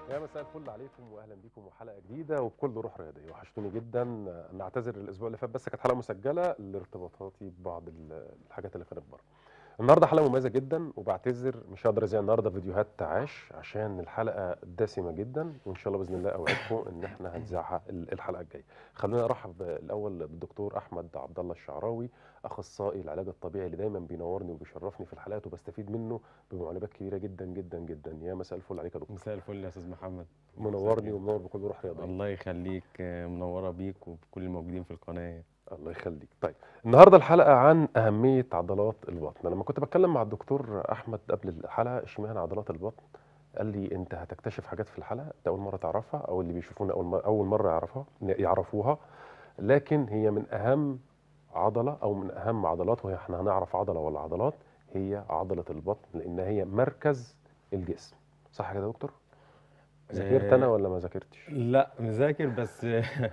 يا مساء الفل عليكم واهلا بيكم وحلقه جديده وبكل روح رياضيه وحشتوني جدا نعتذر الاسبوع اللي فات بس كانت حلقه مسجله لارتباطاتي ببعض ال- الحاجات اللي كانت بره النهارده حلقه مميزه جدا وبعتذر مش هقدر ازي النهارده فيديوهات تعاش عشان الحلقه دسمه جدا وان شاء الله باذن الله اوعدكم ان احنا هنذاعها ال- الحلقه الجايه خلونا ارحب الاول بالدكتور احمد عبد الله الشعراوي اخصائي العلاج الطبيعي اللي دايما بينورني وبيشرفني في الحلقات وبستفيد منه بمعلومات كبيره جدا جدا جدا يا مساء الفل عليك يا دكتور مساء الفل يا استاذ محمد منورني ومنور بكل روح رياضيه الله يخليك آه، منوره بيك وبكل الموجودين في القناه الله يخليك طيب النهارده الحلقه عن اهميه عضلات البطن لما كنت بتكلم مع الدكتور احمد قبل الحلقه اشمعنى عضلات البطن قال لي انت هتكتشف حاجات في الحلقه انت اول مره تعرفها او اللي بيشوفونا اول مره اول مره يعرفها يعرفوها لكن هي من اهم عضله او من اهم عضلات وهي احنا هنعرف عضله ولا عضلات هي عضله البطن لان هي مركز الجسم صح كده يا دكتور ذاكرت انا آه، ولا ما ذاكرتش لا مذاكر بس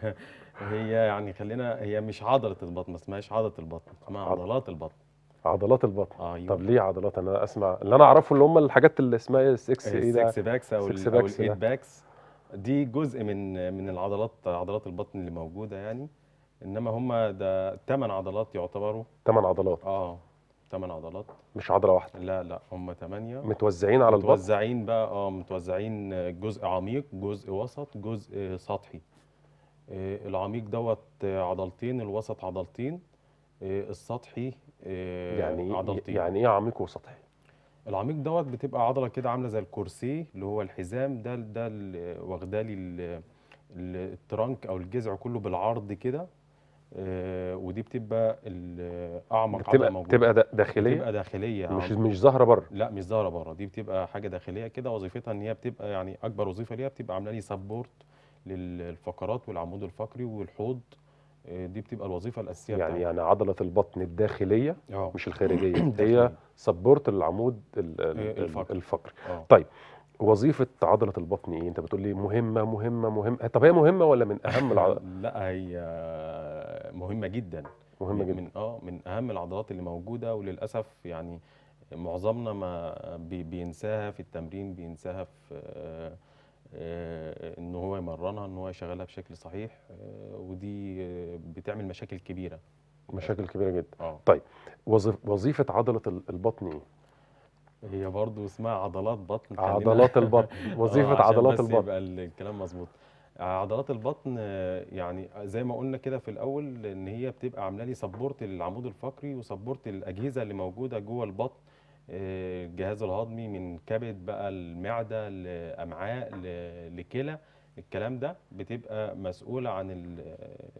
هي يعني خلينا هي مش عضله البطن ما اسمهاش عضله البطن اسمها عض- عضلات البطن عضلات البطن ايوه طب ليه عضلات انا اسمع اللي انا اعرفه اللي هم الحاجات اللي اسمها 6 ايه ده السكس باكس او سكس ال- او باكس الايت ده. باكس دي جزء من من العضلات عضلات البطن اللي موجوده يعني انما هم ده ثمان عضلات يعتبروا ثمان عضلات اه ثمان عضلات مش عضله واحده لا لا هم ثمانيه متوزعين على البطن متوزعين بقى اه متوزعين جزء عميق جزء وسط جزء سطحي آه، العميق دوت آه، عضلتين الوسط عضلتين آه، السطحي آه، يعني إيه- عضلتين يعني ايه عميق وسطحي العميق دوت بتبقى عضله كده عامله زي الكرسي اللي هو الحزام ده ده ال- واخدالي ال- ال- الترنك او الجذع كله بالعرض كده آه، ودي بتبقى ال- اعمق عضله بتبقى موجوده بتبقى دا- داخليه بتبقى داخليه مش عم- مش ظاهره بره لا مش ظاهره بره دي بتبقى حاجه داخليه كده وظيفتها ان هي بتبقى يعني اكبر وظيفه ليها بتبقى عامله لي سبورت للفقرات والعمود الفقري والحوض آه، دي بتبقى الوظيفه الاساسيه يعني بتاعتها يعني عضله البطن الداخليه اه مش الخارجيه هي داخلية. سبورت العمود ال- ال- إيه، ال- الفقري. الفقري اه طيب وظيفه عضله البطن ايه انت بتقول لي مهمه مهمه مهمه طب هي مهمه ولا من اهم العضلات لا هي مهمه جدا مهمه جدا من اه من اهم العضلات اللي موجوده وللاسف يعني معظمنا ما بي- بينساها في التمرين بينساها في آه، آه، ان هو يمرنها ان هو يشغلها بشكل صحيح آه، ودي آه، بتعمل مشاكل كبيره مشاكل كبيره جدا اه وظيف وظيفه عضله ال- البطن ايه هي برضو اسمها عضلات بطن خلينا- عضلات البطن آه، وظيفه عشان عضلات بس البطن يبقى الكلام مظبوط عضلات البطن آه، يعني زي ما قلنا كده في الاول ان هي بتبقى عامله لي سبورت للعمود الفقري وسبورت الاجهزه اللي موجوده جوه البطن آه، الجهاز الهضمي من كبد بقى المعده لامعاء ل- لكلى الكلام ده بتبقى مسؤوله عن ال-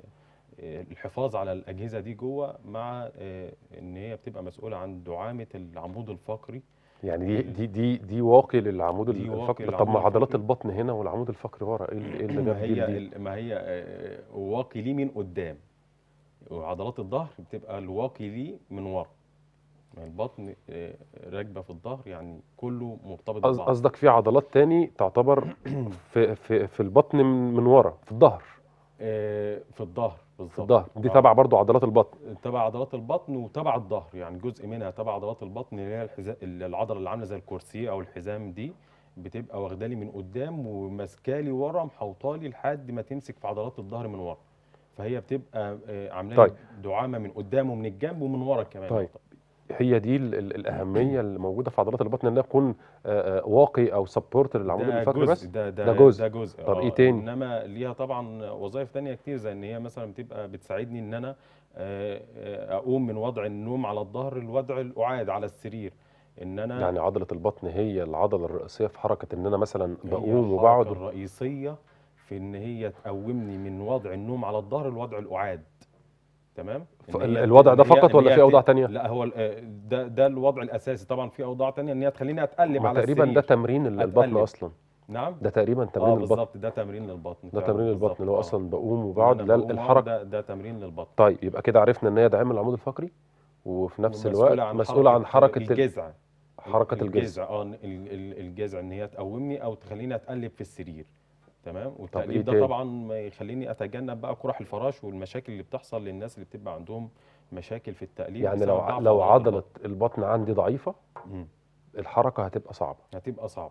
آه، الحفاظ على الاجهزه دي جوه مع آه، ان هي بتبقى مسؤوله عن دعامه العمود الفقري يعني دي دي دي دي واقي للعمود دي واقي الفقري طب للعمود ما عضلات الفقري. البطن هنا والعمود الفقري ورا ايه اللي إيه اللي ما جاب دي هي لدي؟ ال- ما هي آه، واقي ليه من قدام وعضلات الظهر بتبقى الواقي ليه من ورا يعني البطن آه، راكبه في الظهر يعني كله مرتبط قص- ببعض قصدك في عضلات تاني تعتبر في في في البطن من من ورا في الظهر آه، في الظهر بالظبط في الظهر دي آه. تبع برضو عضلات البطن تبع عضلات البطن وتبع الظهر يعني جزء منها تبع عضلات البطن اللي هي الحزا... العضله اللي عامله زي الكرسي او الحزام دي بتبقى واخدالي من قدام وماسكالي ورا محوطالي لحد ما تمسك في عضلات الظهر من ورا فهي بتبقى آه، عامله طيب. لي دعامه من قدام ومن الجنب ومن ورا كمان طيب. هي دي ال ال الاهميه اللي موجوده في عضلات البطن انها تكون آه، آه، واقي او سبورت للعمود ده الفقري جزء بس ده ده, ده جزء. ده جزء طب إيه آه، تاني؟ انما ليها طبعا وظائف تانية كتير زي ان هي مثلا بتبقى بتساعدني ان انا آه، آه، اقوم من وضع النوم على الظهر لوضع القعاد على السرير ان انا يعني عضله البطن هي العضله الرئيسيه في حركه ان انا مثلا هي بقوم الحركة وبقعد الرئيسية في إن هي تقومني من وضع النوم على الظهر لوضع القعاد تمام ف- إن ال- هي الوضع ت- ده إن هي- فقط إن ولا هي في ت- أوضاع تانية؟ لا هو ال- آه، ده ده الوضع الأساسي طبعا في أوضاع تانية إن هي تخليني أتقلب ما على تقريبا السرير ده تمرين ال- البطن أتقلب. اصلا نعم ده تقريبا اه تمرين البطن بالظبط ده تمرين للبطن ده فعلا، تمرين بالظبط، البطن اللي هو آه. اصلا بقوم إن وبقعد أنا لا بقوم وأقعد، الحركه ده ده تمرين للبطن طيب يبقى كده عرفنا ان هي داعمه للعمود الفقري وفي نفس ومسؤولة الوقت عن مسؤوله عن حركه ال- الجذع حركه الجسم الجذع اه ال- ال- الجذع ان هي تقومني او تخليني اتقلب في السرير تمام إيه والتقليب ده تاني؟ طبعا ما يخليني اتجنب بقى قرح الفراش والمشاكل اللي بتحصل للناس اللي بتبقى عندهم مشاكل في التقليب يعني بسبب لو ضعف لو عضلات عضله البطن عندي ضعيفه البطن. مم. الحركه هتبقى صعبه هتبقى صعبه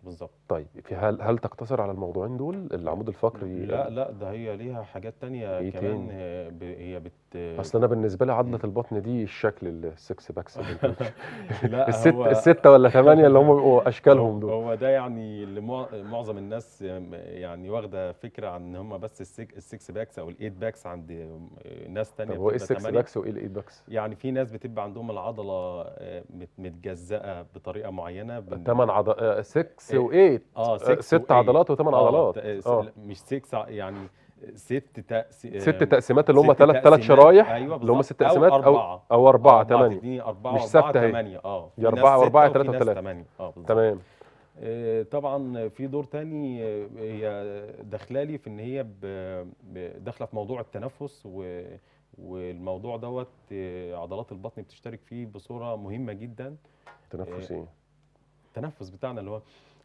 بالظبط طيب في هل هل تقتصر على الموضوعين دول العمود الفقري لا لا ده هي ليها حاجات تانية إيه كمان تاني؟ آه، ب- هي بت اصل انا بالنسبه لي عضله البطن دي الشكل السكس باكس دول. لا الست هو السته ولا ثمانيه اللي هم بيبقوا اشكالهم دول هو ده يعني اللي مع- معظم الناس يعني واخده فكره عن ان هم بس السك- السكس باكس او الايت باكس عند ناس تانية طب هو ايه بتبقى السكس تمانية. باكس وايه الايت باكس يعني في ناس بتبقى عندهم العضله آه، مت- متجزأه بطريقه معينه بن- ثمان عضلات 6 إيه. و8 اه ست ست عضلات وثمان عضلات اه اه مش 6 يعني ست تأس... ست تقسيمات اللي هم ست ثلاث ثلاث تقسيمات. شرايح ايوه اللي هم بالظبط. ست تقسيمات او او اربعه او اربعه اربعه ثمانيه تديني اربعه مش واربعه ثابتة هي. ثمانيه اه يا في ناس أربعة ستة وأربعة، وفي تلاتة ناس وتلاتة. تمانية. اه بالظبط تمام آه، طبعا في دور تاني آه، هي داخلالي في ان هي ب- ب- داخله في موضوع التنفس و والموضوع دوت آه، عضلات البطن بتشترك فيه بصوره مهمه جدا تنفس ايه التنفس بتاعنا اللي هو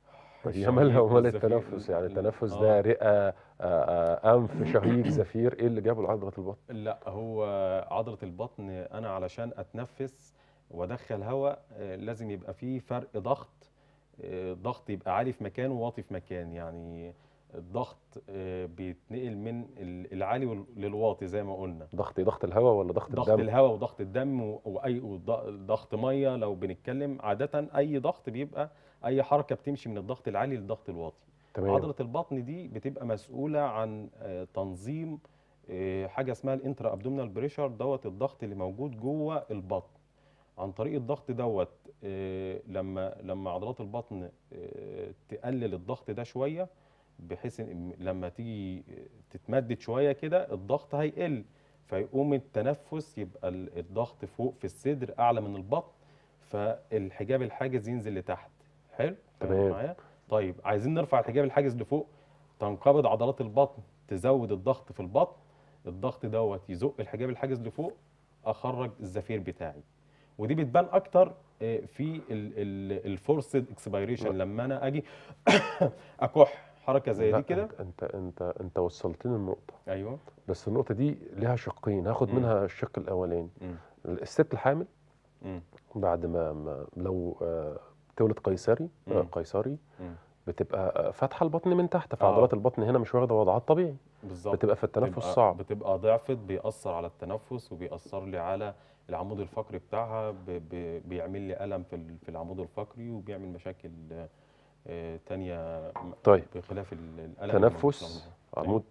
هي مالها ومال والزفير. التنفس يعني ال- التنفس آه. ده رئه آه، آه، انف شهيق زفير ايه اللي جابه لعضله البطن لا هو عضلة البطن أنا علشان أتنفس وأدخل هواء آه، لازم يبقى فيه فرق ضغط آه، ضغط يبقى عالي في مكان وواطي في مكان يعني الضغط آه، بيتنقل من ال- العالي وال- للواطي زي ما قلنا ضغط إيه؟ ضغط الهواء ولا ضغط ضغط الدم الهواء وضغط الدم و- واي وض- ضغط ميه لو بنتكلم عاده اي ضغط بيبقى اي حركه بتمشي من الضغط العالي للضغط الواطي تمام عضله البطن دي بتبقى مسؤوله عن آه، تنظيم آه، حاجه اسمها الانترا ابدومينال بريشر دوت الضغط اللي موجود جوه البطن عن طريق الضغط دوت آه، لما لما عضلات البطن آه، تقلل الضغط ده شويه بحيث إن لما تيجي تتمدد شويه كده الضغط هيقل فيقوم التنفس يبقى ال- الضغط فوق في الصدر اعلى من البطن فالحجاب الحاجز ينزل لتحت حلو فاهم تمام. معايا طيب عايزين نرفع الحجاب الحاجز لفوق تنقبض عضلات البطن تزود الضغط في البطن الضغط دوت يزق الحجاب الحاجز لفوق اخرج الزفير بتاعي ودي بتبان اكتر آه، في الفورسد اكسبيريشن لما انا اجي اكح حركه زي لا، دي كده انت انت انت, انت وصلتني النقطه ايوه بس النقطه دي ليها شقين هاخد مم. منها الشق الاولاني مم. الست الحامل مم. بعد ما, ما لو آه، تولد قيصري آه، مم. قيصري مم. بتبقى آه، فاتحه البطن من تحت آه. فعضلات البطن هنا مش واخده وضعها الطبيعي بالظبط بتبقى في التنفس بتبقى- صعب بتبقى ضعفت بيأثر على التنفس وبيأثر لي على العمود الفقري بتاعها ب- ب- بيعمل لي ألم في ال- في العمود الفقري وبيعمل مشاكل آه، تانية م- طيب بخلاف ال- الألم اللي موجود في تنفس العمود. عمود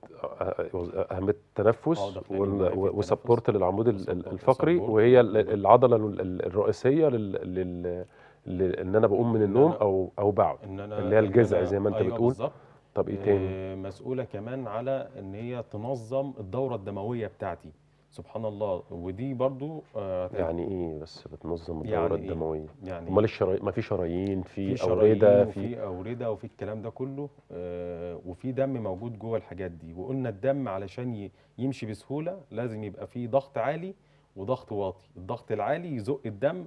آه، اهميه التنفس آه، داخلين وال- معايا في و- التنفس. وسبورت للعمود ال- ال- وسبورت- الفقري وسبورت وهي ال- للعمود. العضله ال- ال- الرئيسيه لل, لل ل- ان انا بقوم من إن النوم أنا- او او بعد إن أنا اللي هي إن الجذع أنا- زي ما أنت أيوة بتقول. بالظبط طب ايه تاني آه، مسؤولة كمان على إن هي تنظم الدورة الدموية بتاعتي سبحان الله ودي برضو آه، يعني ايه بس بتنظم الدوره يعني إيه؟ الدمويه يعني امال الشرايين ما في شرايين في, في اورده شرايين في وفي اورده وفي الكلام ده كله آه، وفي دم موجود جوه الحاجات دي وقلنا الدم علشان ي- يمشي بسهوله لازم يبقى فيه ضغط عالي وضغط واطي الضغط العالي يزق الدم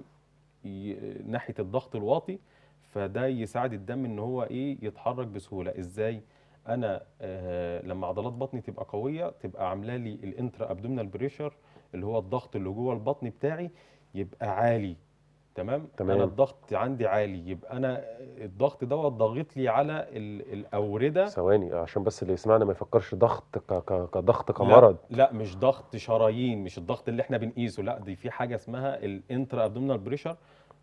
ي- ناحيه الضغط الواطي فده يساعد الدم ان هو ايه يتحرك بسهوله ازاي انا آه لما عضلات بطني تبقى قويه تبقى عامله لي الانترا ابدومينال بريشر اللي هو الضغط اللي جوه البطن بتاعي يبقى عالي تمام تمام. انا الضغط عندي عالي يبقى انا الضغط دوت ضاغط لي على ال- الاورده ثواني عشان بس اللي يسمعنا ما يفكرش ضغط ك- ك- كضغط لا كمرض لا مش ضغط شرايين مش الضغط اللي احنا بنقيسه لا دي في حاجه اسمها الانترا ابدومينال بريشر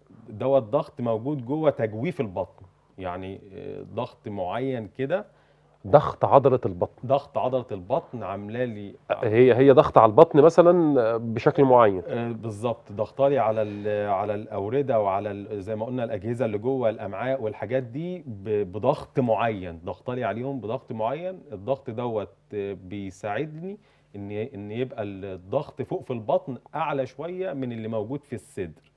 دوت ضغط موجود جوه تجويف البطن يعني آه، ضغط معين كده ضغط عضله البطن ضغط عضله البطن عامله لي هي هي ضغط على البطن مثلا بشكل معين آه، بالظبط ضغطالي على ال- على الاورده وعلى ال- زي ما قلنا الاجهزه اللي جوه الامعاء والحاجات دي ب- بضغط معين ضغطالي عليهم بضغط معين الضغط دوت آه، بيساعدني ان ان يبقى الضغط فوق في البطن اعلى شويه من اللي موجود في الصدر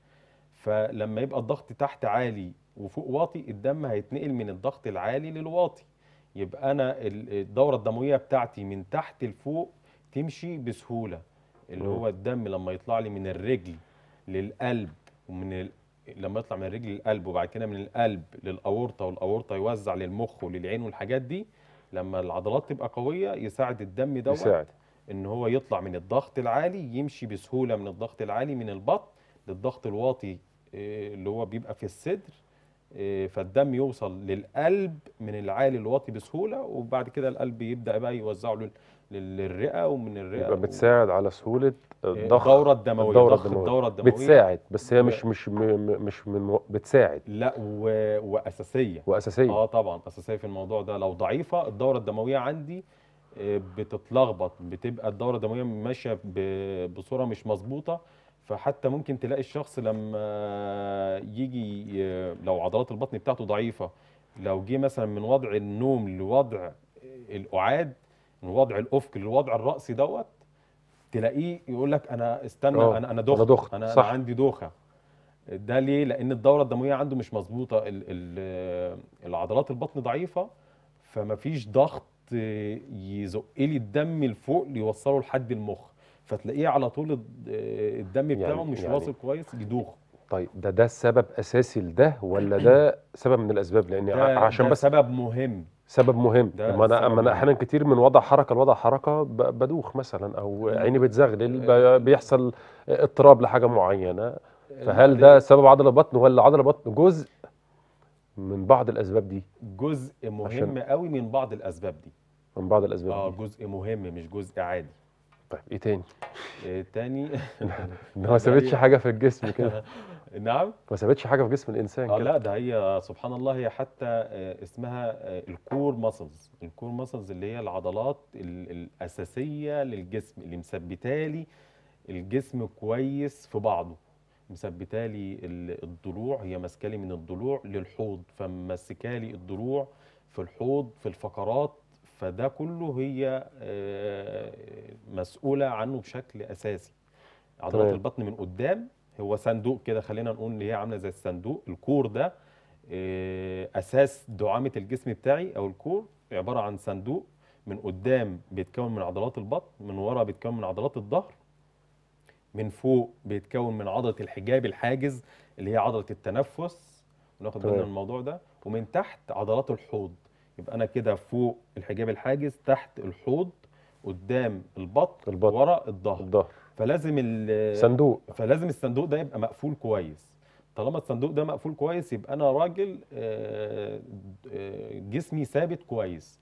فلما يبقى الضغط تحت عالي وفوق واطي الدم هيتنقل من الضغط العالي للواطي يبقى انا ال- الدوره الدمويه بتاعتي من تحت لفوق تمشي بسهوله اللي مم. هو الدم لما يطلع لي من الرجل للقلب ومن ال... لما يطلع من الرجل للقلب وبعد كده من القلب للاورطه والاورطه يوزع للمخ وللعين والحاجات دي لما العضلات تبقى قويه يساعد الدم دوت يساعد ان هو يطلع من الضغط العالي يمشي بسهوله من الضغط العالي من البطن للضغط الواطي آه، اللي هو بيبقى في الصدر إيه، فالدم يوصل للقلب من العالي للواطي بسهوله وبعد كده القلب يبدا بقى يوزعه لل- لل- للرئه ومن الرئه يبقى بتساعد على سهوله إيه، ضخ الدوره الدمويه الدورة ضخ الدموية. الدوره الدمويه بتساعد بس هي و- مش مش م- م- مش من و- بتساعد لا و... واساسيه واساسيه اه طبعا اساسيه في الموضوع ده لو ضعيفه الدوره الدمويه عندي آه، بتتلخبط بتبقى الدوره الدمويه ماشيه ب- بصوره مش مظبوطه فحتى ممكن تلاقي الشخص لما يجي ي- لو عضلات البطن بتاعته ضعيفه لو جه مثلا من وضع النوم لوضع القعاد من وضع الافق للوضع الراسي دوت تلاقيه يقول لك انا استنى آه، انا انا أنا دخت دخت، انا, أنا صح. عندي دوخه ده ليه؟ لأن الدورة الدموية عنده مش مظبوطة ال- ال- العضلات البطن ضعيفة فمفيش ضغط يزق لي الدم لفوق ليوصله لحد المخ فتلاقيه على طول الد- الدم بتاعه يعني- مش يعني- واصل كويس يدوخ طيب ده ده سبب اساسي لده ولا ده سبب من الاسباب لان ده, ع- عشان ده بس سبب مهم سبب مهم ده لما انا سبب اما انا مهم. احيانا كتير من وضع حركه لوضع حركه ب- بدوخ مثلا او عيني بتزغلل ب- بيحصل اضطراب لحاجه معينه فهل ده سبب عضله بطن ولا عضله بطن جزء من بعض الاسباب دي جزء مهم عشان- قوي من بعض الأسباب دي من بعض الاسباب اه دي جزء مهم مش جزء عادي طيب ايه تاني آه، تاني ان هو ما سابتش هي- حاجه في الجسم كده نعم ما سابتش حاجه في جسم الانسان اه كده لا ده هي سبحان الله هي حتى آه، اسمها آه، الكور ماسلز الكور ماسلز اللي هي العضلات ال- الأساسية للجسم اللي مثبتالي الجسم كويس في بعضه مثبتالي ال- الضلوع هي ماسكالي من الضلوع للحوض فمسكالي الضلوع في الحوض في الفقرات فده كله هي آه، مسؤولة عنه بشكل أساسي عضلات تمام. البطن من قدام هو صندوق كده خلينا نقول ان هي عامله زي الصندوق الكور ده آه، اساس دعامه الجسم بتاعي او الكور عباره عن صندوق من قدام بيتكون من عضلات البطن من ورا بيتكون من عضلات الظهر من فوق بيتكون من عضله الحجاب الحاجز اللي هي عضله التنفس وناخد بالنا من تمام. الموضوع ده ومن تحت عضلات الحوض يبقى انا كده فوق الحجاب الحاجز تحت الحوض قدام البطن البطن. ورا الظهر الظهر فلازم ال- صندوق فلازم الصندوق ده يبقى مقفول كويس طالما الصندوق ده مقفول كويس يبقى انا راجل آه، آه، جسمي ثابت كويس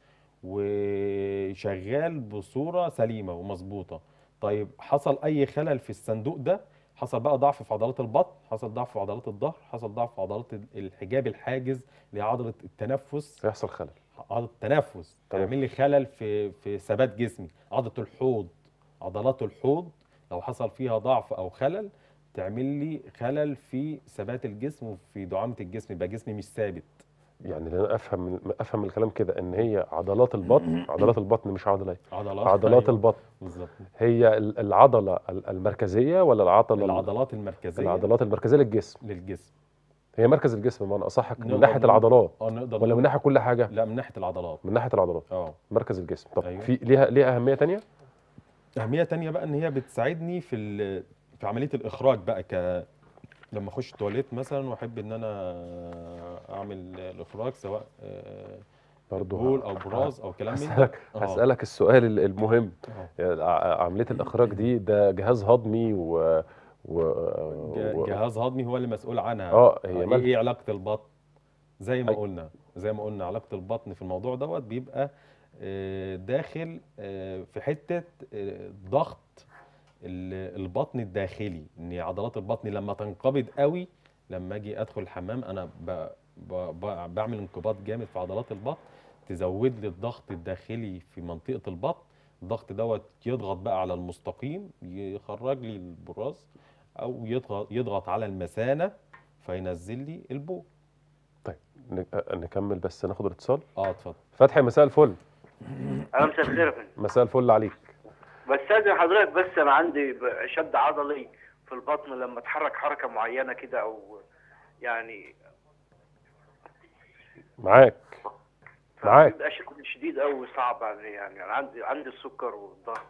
وشغال بصوره سليمه ومظبوطه طيب حصل اي خلل في الصندوق ده حصل بقى ضعف في عضلات البطن حصل ضعف في عضلات الظهر حصل ضعف في عضلات الحجاب الحاجز اللي هي عضله التنفس هيحصل خلل عضله التنفس تمام. تعمل لي خلل في في ثبات جسمي عضله الحوض عضلات الحوض لو حصل فيها ضعف او خلل تعمل لي خلل في ثبات الجسم وفي دعامه الجسم يبقى جسمي مش ثابت يعني اللي انا افهم من افهم من الكلام كده ان هي عضلات البطن عضلات البطن مش عضلات عضلات عضلات أيوة، البطن بالظبط هي ال- العضله ال- المركزيه ولا العضله ال- العضلات المركزيه العضلات المركزيه للجسم للجسم هي مركز الجسم بمعنى اصح من نقدر ناحيه نقول- العضلات اه نقدر ولا من نقول- ناحيه كل حاجه لا من ناحيه العضلات من ناحيه العضلات اه مركز الجسم طب أيوة. في ليها ليها اهميه تانية اهميه تانية بقى ان هي بتساعدني في ال- في عمليه الاخراج بقى ك لما اخش تواليت مثلا واحب ان انا اعمل الاخراج سواء آه، برضه بول او براز او كلام من ده هسألك آه. هسألك السؤال ال- المهم آه. يعني ع- عملية الإخراج دي ده جهاز هضمي و, و... ج- و... جهاز هضمي هو اللي مسؤول عنها اه هي ايه مال... ايه علاقه البطن زي ما أي. قلنا زي ما قلنا علاقه البطن في الموضوع دوت بيبقى آه، داخل آه، في حته آه، ضغط ال- البطن الداخلي ان عضلات البطن لما تنقبض قوي لما اجي ادخل الحمام انا ب... ب... ب... بعمل انقباض جامد في عضلات البطن تزود لي الضغط الداخلي في منطقه البطن الضغط دوت يضغط بقى على المستقيم يخرج لي البراز او يضغط يضغط على المثانه فينزل لي البول ن- نكمل بس ناخد الاتصال اه اتفضل فتحي مساء الفل انا مساء الخير يا فندم مساء الفل عليك بستاذن حضرتك بس انا عندي ب- شد عضلي في البطن لما اتحرك حركه معينه كده او يعني معاك معاك. بيبقى شكل شديد قوي صعب يعني يعني أنا عندي عندي السكر والضغط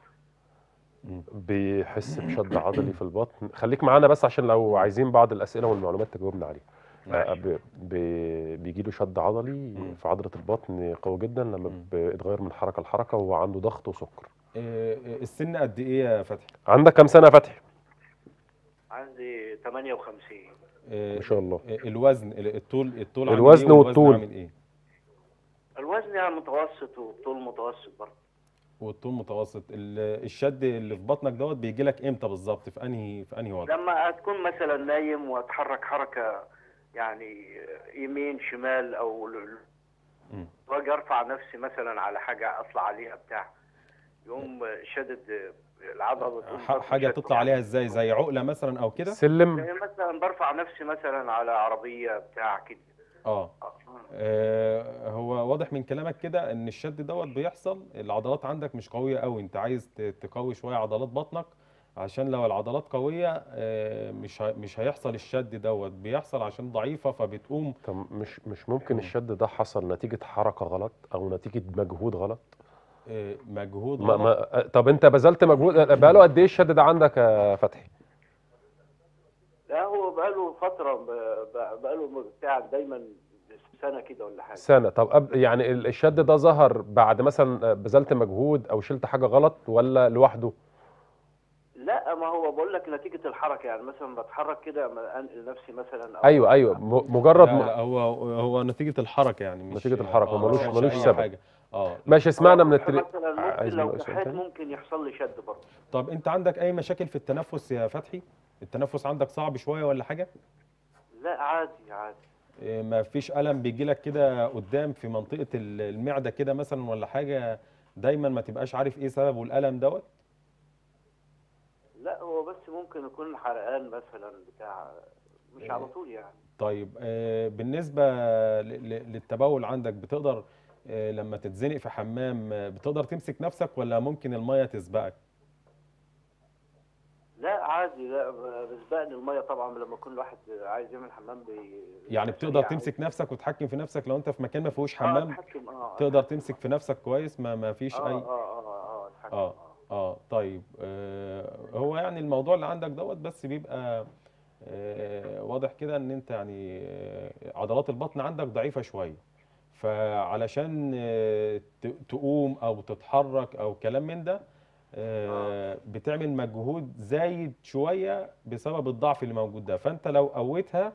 بيحس بشد عضلي في البطن خليك معانا بس عشان لو عايزين بعض الأسئلة والمعلومات تجاوبنا عليها ماشي. ب... ب... بيجي له شد عضلي مم. في عضلة البطن قوي جدا لما مم. بيتغير من حركة لحركة وهو عنده ضغط وسكر آه، آه، السن قد ايه يا فتحي عندك كام سنة يا فتحي؟ عندي 58 آه، ما شاء الله آه، الوزن ال- الطول الطول عامل الوزن إيه والطول. عامل ايه الوزن يعني متوسط والطول متوسط برضه والطول متوسط ال- الشد اللي في بطنك دوت بيجي لك امتى بالظبط في انهي في انهي وضع لما تكون مثلا نايم واتحرك حركه يعني يمين شمال او ل- ل- مم. واجي ارفع نفسي مثلا على حاجه اطلع عليها بتاع يقوم شدد العضله تقوم ح- برضه حاجه شد تطلع عليها ازاي زي عقله مثلا او كده سلم زي مثلا برفع نفسي مثلا على عربيه بتاع كده اه آه، هو واضح من كلامك كده ان الشد دوت بيحصل العضلات عندك مش قويه قوي انت عايز ت- تقوي شويه عضلات بطنك عشان لو العضلات قويه آه، مش ه- مش هيحصل الشد دوت بيحصل عشان ضعيفه فبتقوم طب مش مش ممكن مم. الشد ده حصل نتيجة حركة غلط أو نتيجة مجهود غلط؟ آه، مجهود ما غلط ما طب أنت بذلت مجهود بقاله قد إيه الشد ده عندك يا فتحي؟ لا هو بقاله فتره ب- ب- بقاله بتاع دايما سنه كده ولا حاجه سنة طب قبل يعني ال- الشد ده ظهر بعد مثلا بذلت مجهود أو شلت حاجة غلط ولا لوحده؟ لا ما هو بقول لك نتيجه الحركه يعني مثلا بتحرك كده أما انقل نفسي مثلا أو أيوه أيوه م- مجرد لا, ما لا هو هو نتيجه الحركه يعني مش نتيجة الحركة، آه، ملوش- مش ملوش أي سبب. حاجة. اه ماشي اسمعنا من التري... مثلا ممكن عايز لو منه سؤال كحيت تاني؟ ممكن يحصل لي شد برضه طب انت عندك اي مشاكل في التنفس يا فتحي التنفس عندك صعب شويه ولا حاجه لا عادي عادي إيه، ما فيش الم بيجي لك كده قدام في منطقه ال- المعده كده مثلا ولا حاجه دايما ما تبقاش عارف ايه سببه الالم دوت لا هو بس ممكن يكون حرقان مثلا بتاع مش على طول يعني طيب آه، بالنسبه ل- ل- للتبول عندك بتقدر آه، لما تتزنق في حمام آه، بتقدر تمسك نفسك ولا ممكن الميه تسبقك لا عادي لا بسبقني الميه طبعا لما يكون الواحد عايز يعمل حمام بي يعني بتقدر تمسك نفسك وتحكم في نفسك لو انت في مكان ما فيهوش حمام حمام اتحكم اه تقدر تمسك في نفسك كويس ما ما فيش اه اي اه اه اه اتحكم اه اه طيب آه هو يعني الموضوع اللي عندك دوت بس بيبقى آه واضح كده ان انت يعني آه عضلات البطن عندك ضعيفة شوية فعلشان آه ت- تقوم او تتحرك او كلام من ده آه بتعمل مجهود زايد شوية بسبب الضعف اللي موجود ده فانت لو قويتها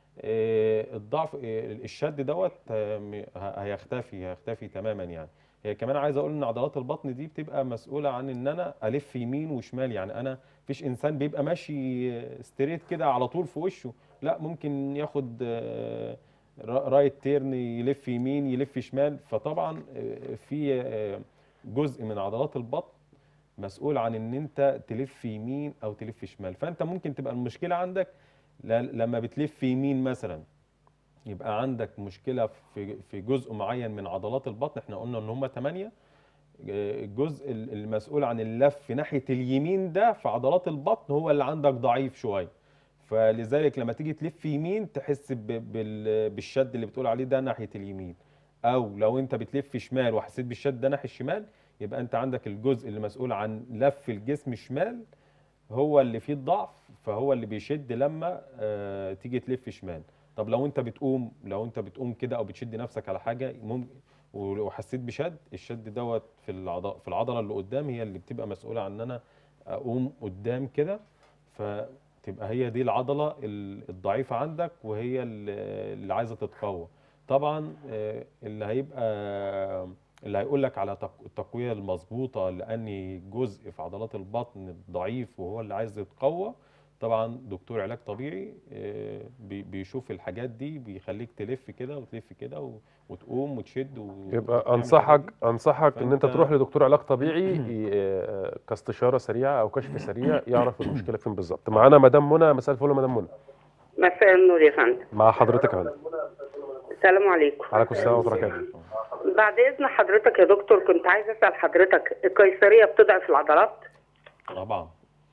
آه، الضعف آه، الشد دوت آه، م- ه- هيختفي هيختفي تماما يعني هي كمان عايز اقول ان عضلات البطن دي بتبقى مسؤوله عن ان انا الف يمين وشمال يعني انا مفيش انسان بيبقى ماشي ستريت كده على طول في وشه لا ممكن ياخد آه، را- رايت تيرن يلف يمين يلف شمال فطبعا آه، في آه، جزء من عضلات البطن مسؤول عن ان انت تلف يمين او تلف شمال فانت ممكن تبقى المشكله عندك ل- لما بتلف يمين مثلا يبقى عندك مشكله في في جزء معين من عضلات البطن احنا قلنا ان هم 8 الجزء ال- المسؤول عن اللف ناحيه اليمين ده في عضلات البطن هو اللي عندك ضعيف شويه فلذلك لما تيجي تلف يمين تحس ب- بال- بالشد اللي بتقول عليه ده ناحيه اليمين او لو انت بتلف شمال وحسيت بالشد ده ناحيه الشمال يبقى انت عندك الجزء اللي مسؤول عن لف الجسم شمال هو اللي فيه الضعف فهو اللي بيشد لما آه تيجي تلف شمال طب لو انت بتقوم لو انت بتقوم كده او بتشد نفسك على حاجه ممكن ولو حسيت بشد الشد دوت في العضله في العضله اللي قدام هي اللي بتبقى مسؤوله عن ان انا اقوم قدام كده فتبقى هي دي العضله ال- الضعيفه عندك وهي اللي اللي عايزه تتقوى طبعا آه، اللي هيبقى اللي هيقول لك على تق- التقويه المظبوطه لاني جزء في عضلات البطن ضعيف وهو اللي عايز يتقوى طبعا دكتور علاج طبيعي آه، بي- بيشوف الحاجات دي بيخليك تلف كده وتلف كده و- وتقوم وتشد و- يبقى وتعمل انصحك الحاجات دي. انصحك ان انت فأنت- تروح لدكتور علاج طبيعي ي- آه، كاستشاره سريعه او كشف سريع يعرف المشكله فين بالظبط معانا مدام منى مساء الفل يا مدام منى مساء النور يا فندم مع حضرتك يا فندم السلام عليكم عليكم السلام ورحمه الله وبركاته بعد اذن حضرتك يا دكتور كنت عايز اسال حضرتك القيصريه بتضعف العضلات طبعا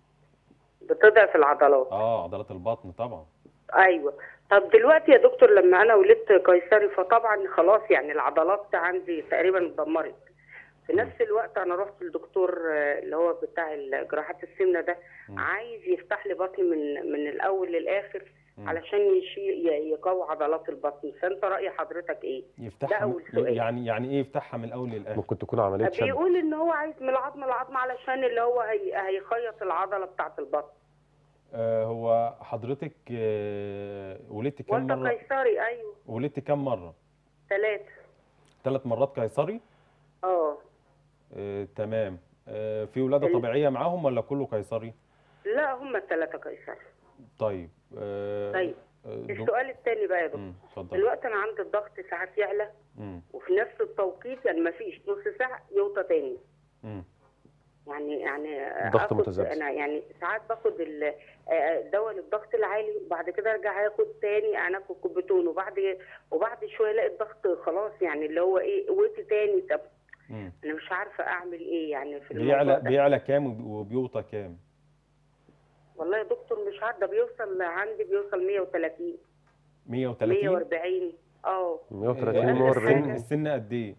بتضعف العضلات اه عضلات البطن طبعا ايوه طب دلوقتي يا دكتور لما انا ولدت قيصري فطبعا خلاص يعني العضلات عندي تقريبا اتدمرت في نفس الوقت انا رحت للدكتور آه، اللي هو بتاع جراحات السمنه ده مم. عايز يفتح لي بطني من من الاول للاخر مم. علشان يشي ي- يقوي عضلات البطن فانت راي حضرتك ايه ده يفتحها أول من- سؤال. يعني يعني ايه يفتحها من الاول للاخر ممكن تكون عمليه شد بيقول ان هو عايز من العظم لعظم علشان اللي هو هي... هيخيط العضله بتاعه البطن آه، هو حضرتك آه، ولدت كام والده مره قيصري ايوه ولدت كام مره ثلاثه ثلاث مرات قيصري اه آه، تمام آه، في ولاده ال- طبيعيه معاهم ولا كله قيصري لا هم الثلاثه قيصري طيب آه، طيب آه، دو- السؤال الثاني بقى يا دكتور مم، اتفضل دلوقتي انا عندي الضغط ساعات يعلى مم، وفي نفس التوقيت يعني ما فيش نص ساعه يوطى تاني مم، يعني يعني الضغط آخد- متذبذب. انا يعني ساعات باخد ال- آه، دواء للضغط العالي وبعد كده ارجع اخد تاني اناكو كوبيتون وبعد وبعد شويه الاقي الضغط خلاص يعني اللي هو ايه وطي تاني طب مم. انا مش عارفه اعمل ايه يعني في الموضوع بيعلى ده بيعلى كام وبي- وبيوطى كام والله يا دكتور مش عارفه بيوصل عندي بيوصل 130 130 140 اه 130 وآخر 140 حاجة- السن قد ايه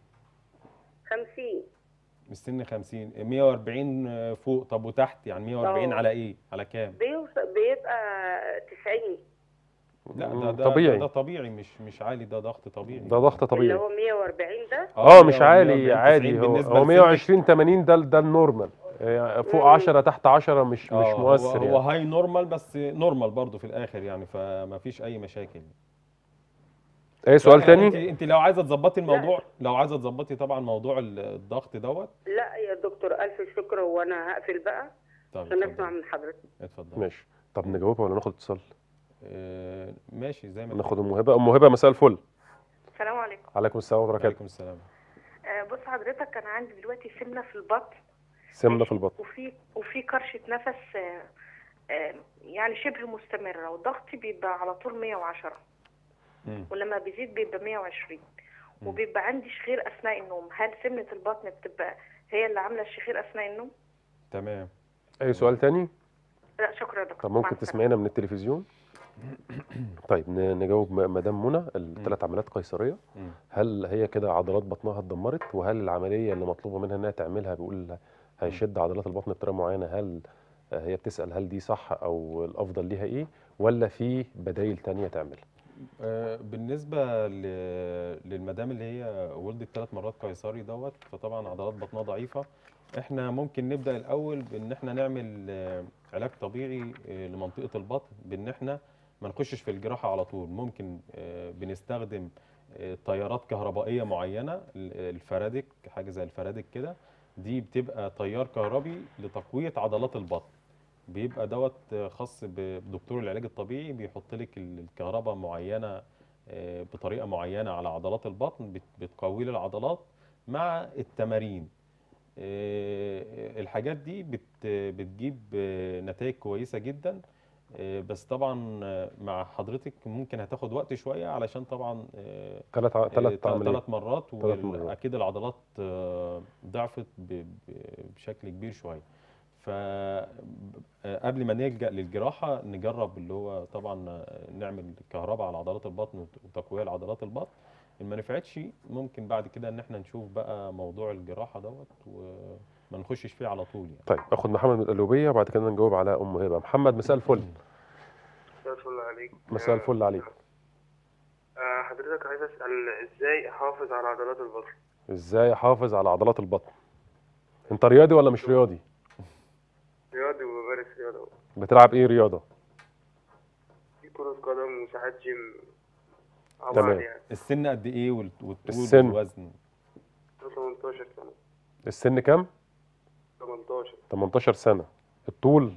50 السن 50 140 فوق طب وتحت يعني 140 آه. على ايه على كام بيوصل بيبقى 90 لا مم، ده ده طبيعي. ده طبيعي مش مش عالي ده ضغط طبيعي ده ضغط اللي طبيعي هو 140 ده اه مش 140 عالي عادي 90 هو بالنسبة هو لسنك. 120 80 ده ده النورمال يعني فوق مم. 10 تحت 10 مش مش آه، مؤثر هو, هو يعني هاي نورمال بس نورمال برضو في الاخر يعني فما فيش اي مشاكل ايه سؤال انت تاني انت لو عايزه تظبطي الموضوع لو عايزه تظبطي طبعا موضوع الضغط دوت لا يا دكتور الف شكر وانا هقفل بقى طب عشان اتفضل اسمع من حضرتك اتفضل ماشي طب نجاوبها ولا ناخد اتصال آه، ماشي زي ما ناخد ام هبه ام هبه مساء الفل السلام عليكم عليكم السلام ورحمه الله عليكم السلام آه، بص حضرتك انا عندي دلوقتي سمنه في البطن سمنه في البطن وفي وفي كرشه نفس آه، آه، يعني شبه مستمره وضغطي بيبقى على طول 110 مم. ولما بيزيد بيبقى 120 مم. وبيبقى عندي شخير اثناء النوم هل سمنه البطن بتبقى هي اللي عامله الشخير اثناء النوم تمام اي سؤال تاني لا شكرا يا دكتور طب مع ممكن السلامة. تسمعينا من التلفزيون طيب ن- نجاوب م- مدام منى الثلاث عمليات قيصريه مم. هل هي كده عضلات بطنها اتدمرت وهل العمليه اللي مطلوبه منها انها تعملها بيقول هيشد عضلات البطن بطريقه معينه هل آه، هي بتسال هل دي صح او الافضل ليها ايه ولا في بدايل تانية تعملها آه، بالنسبة ل- للمدام اللي هي ولدت ثلاث مرات قيصري دوت فطبعا عضلات بطنها ضعيفة احنا ممكن نبدأ الأول بإن احنا نعمل آه، علاج طبيعي آه، لمنطقة البطن بإن احنا ما نخشش في الجراحة على طول ممكن آه، بنستخدم آه، تيارات كهربائية معينة ال- الفرادك حاجة زي الفرادك كده دي بتبقى تيار كهربي لتقوية عضلات البطن بيبقى دوت خاص ب- بدكتور العلاج الطبيعي بيحط لك ال- الكهرباء معينه آه، بطريقه معينه على عضلات البطن بت- بتقوي لي العضلات مع التمارين آه، الحاجات دي بت- بتجيب آه، نتائج كويسه جدا آه، بس طبعا آه، مع حضرتك ممكن هتاخد وقت شويه علشان طبعا آه، ثلاث ثلاث عمليات ثلاث مرات تلات مرات. واكيد العضلات آه، ضعفت ب- ب- بشكل كبير شويه فقبل ما نلجا للجراحه نجرب اللي هو طبعا آه، نعمل كهرباء على عضلات البطن وت- وتقويه لعضلات البطن ان ما نفعتش ممكن بعد كده ان احنا نشوف بقى موضوع الجراحه دوت وما نخشش فيه على طول يعني طيب اخد محمد من القلوبيه وبعد كده نجاوب على ام هبه محمد مساء الفل مساء الفل عليك مساء الفل عليك آه، حضرتك عايز اسال ازاي احافظ على عضلات البطن ازاي احافظ على عضلات البطن انت رياضي ولا مش رياضي رياضي وبمارس رياضه بتلعب ايه رياضه في كرة قدم وساعات جيم مع تمام. بعض يعني السن قد ايه وال- والطول السن. والوزن 18 سنة السن كام 18 18 سنه الطول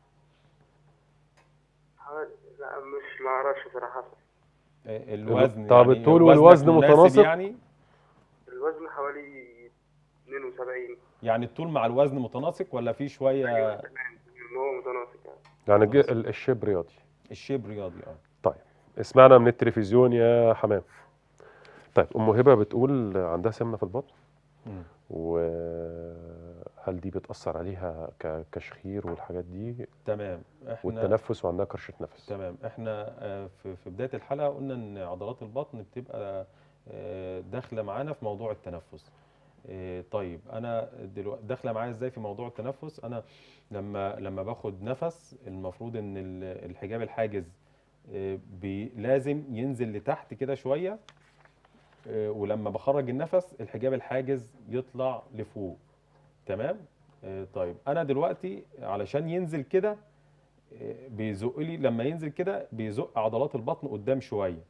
حوالي لا مش ما اعرفش صراحة آه، الوزن طب يعني الطول وزنك والوزن مناسب متناسق؟ يعني الوزن حوالي 72 يعني الطول مع الوزن متناسق ولا في شويه ايوه تمام ان هو متناسق يعني يعني الج- ال- الشيب رياضي الشيب رياضي اه طيب اسمعنا من التلفزيون يا حمام طيب ام هبه بتقول عندها سمنه في البطن مم. وهل دي بتاثر عليها ك- كشخير والحاجات دي تمام احنا والتنفس وعندها كرشه نفس تمام احنا آه، في في بدايه الحلقه قلنا ان عضلات البطن بتبقى آه، داخله معانا في موضوع التنفس آه، طيب انا دلوقتي داخله معايا ازاي في موضوع التنفس انا لما لما باخد نفس المفروض ان ال- الحجاب الحاجز آه، بي- لازم ينزل لتحت كده شويه آه، ولما بخرج النفس الحجاب الحاجز يطلع لفوق تمام آه، طيب انا دلوقتي علشان ينزل كده آه، بيزق لي لما ينزل كده بيزق عضلات البطن قدام شويه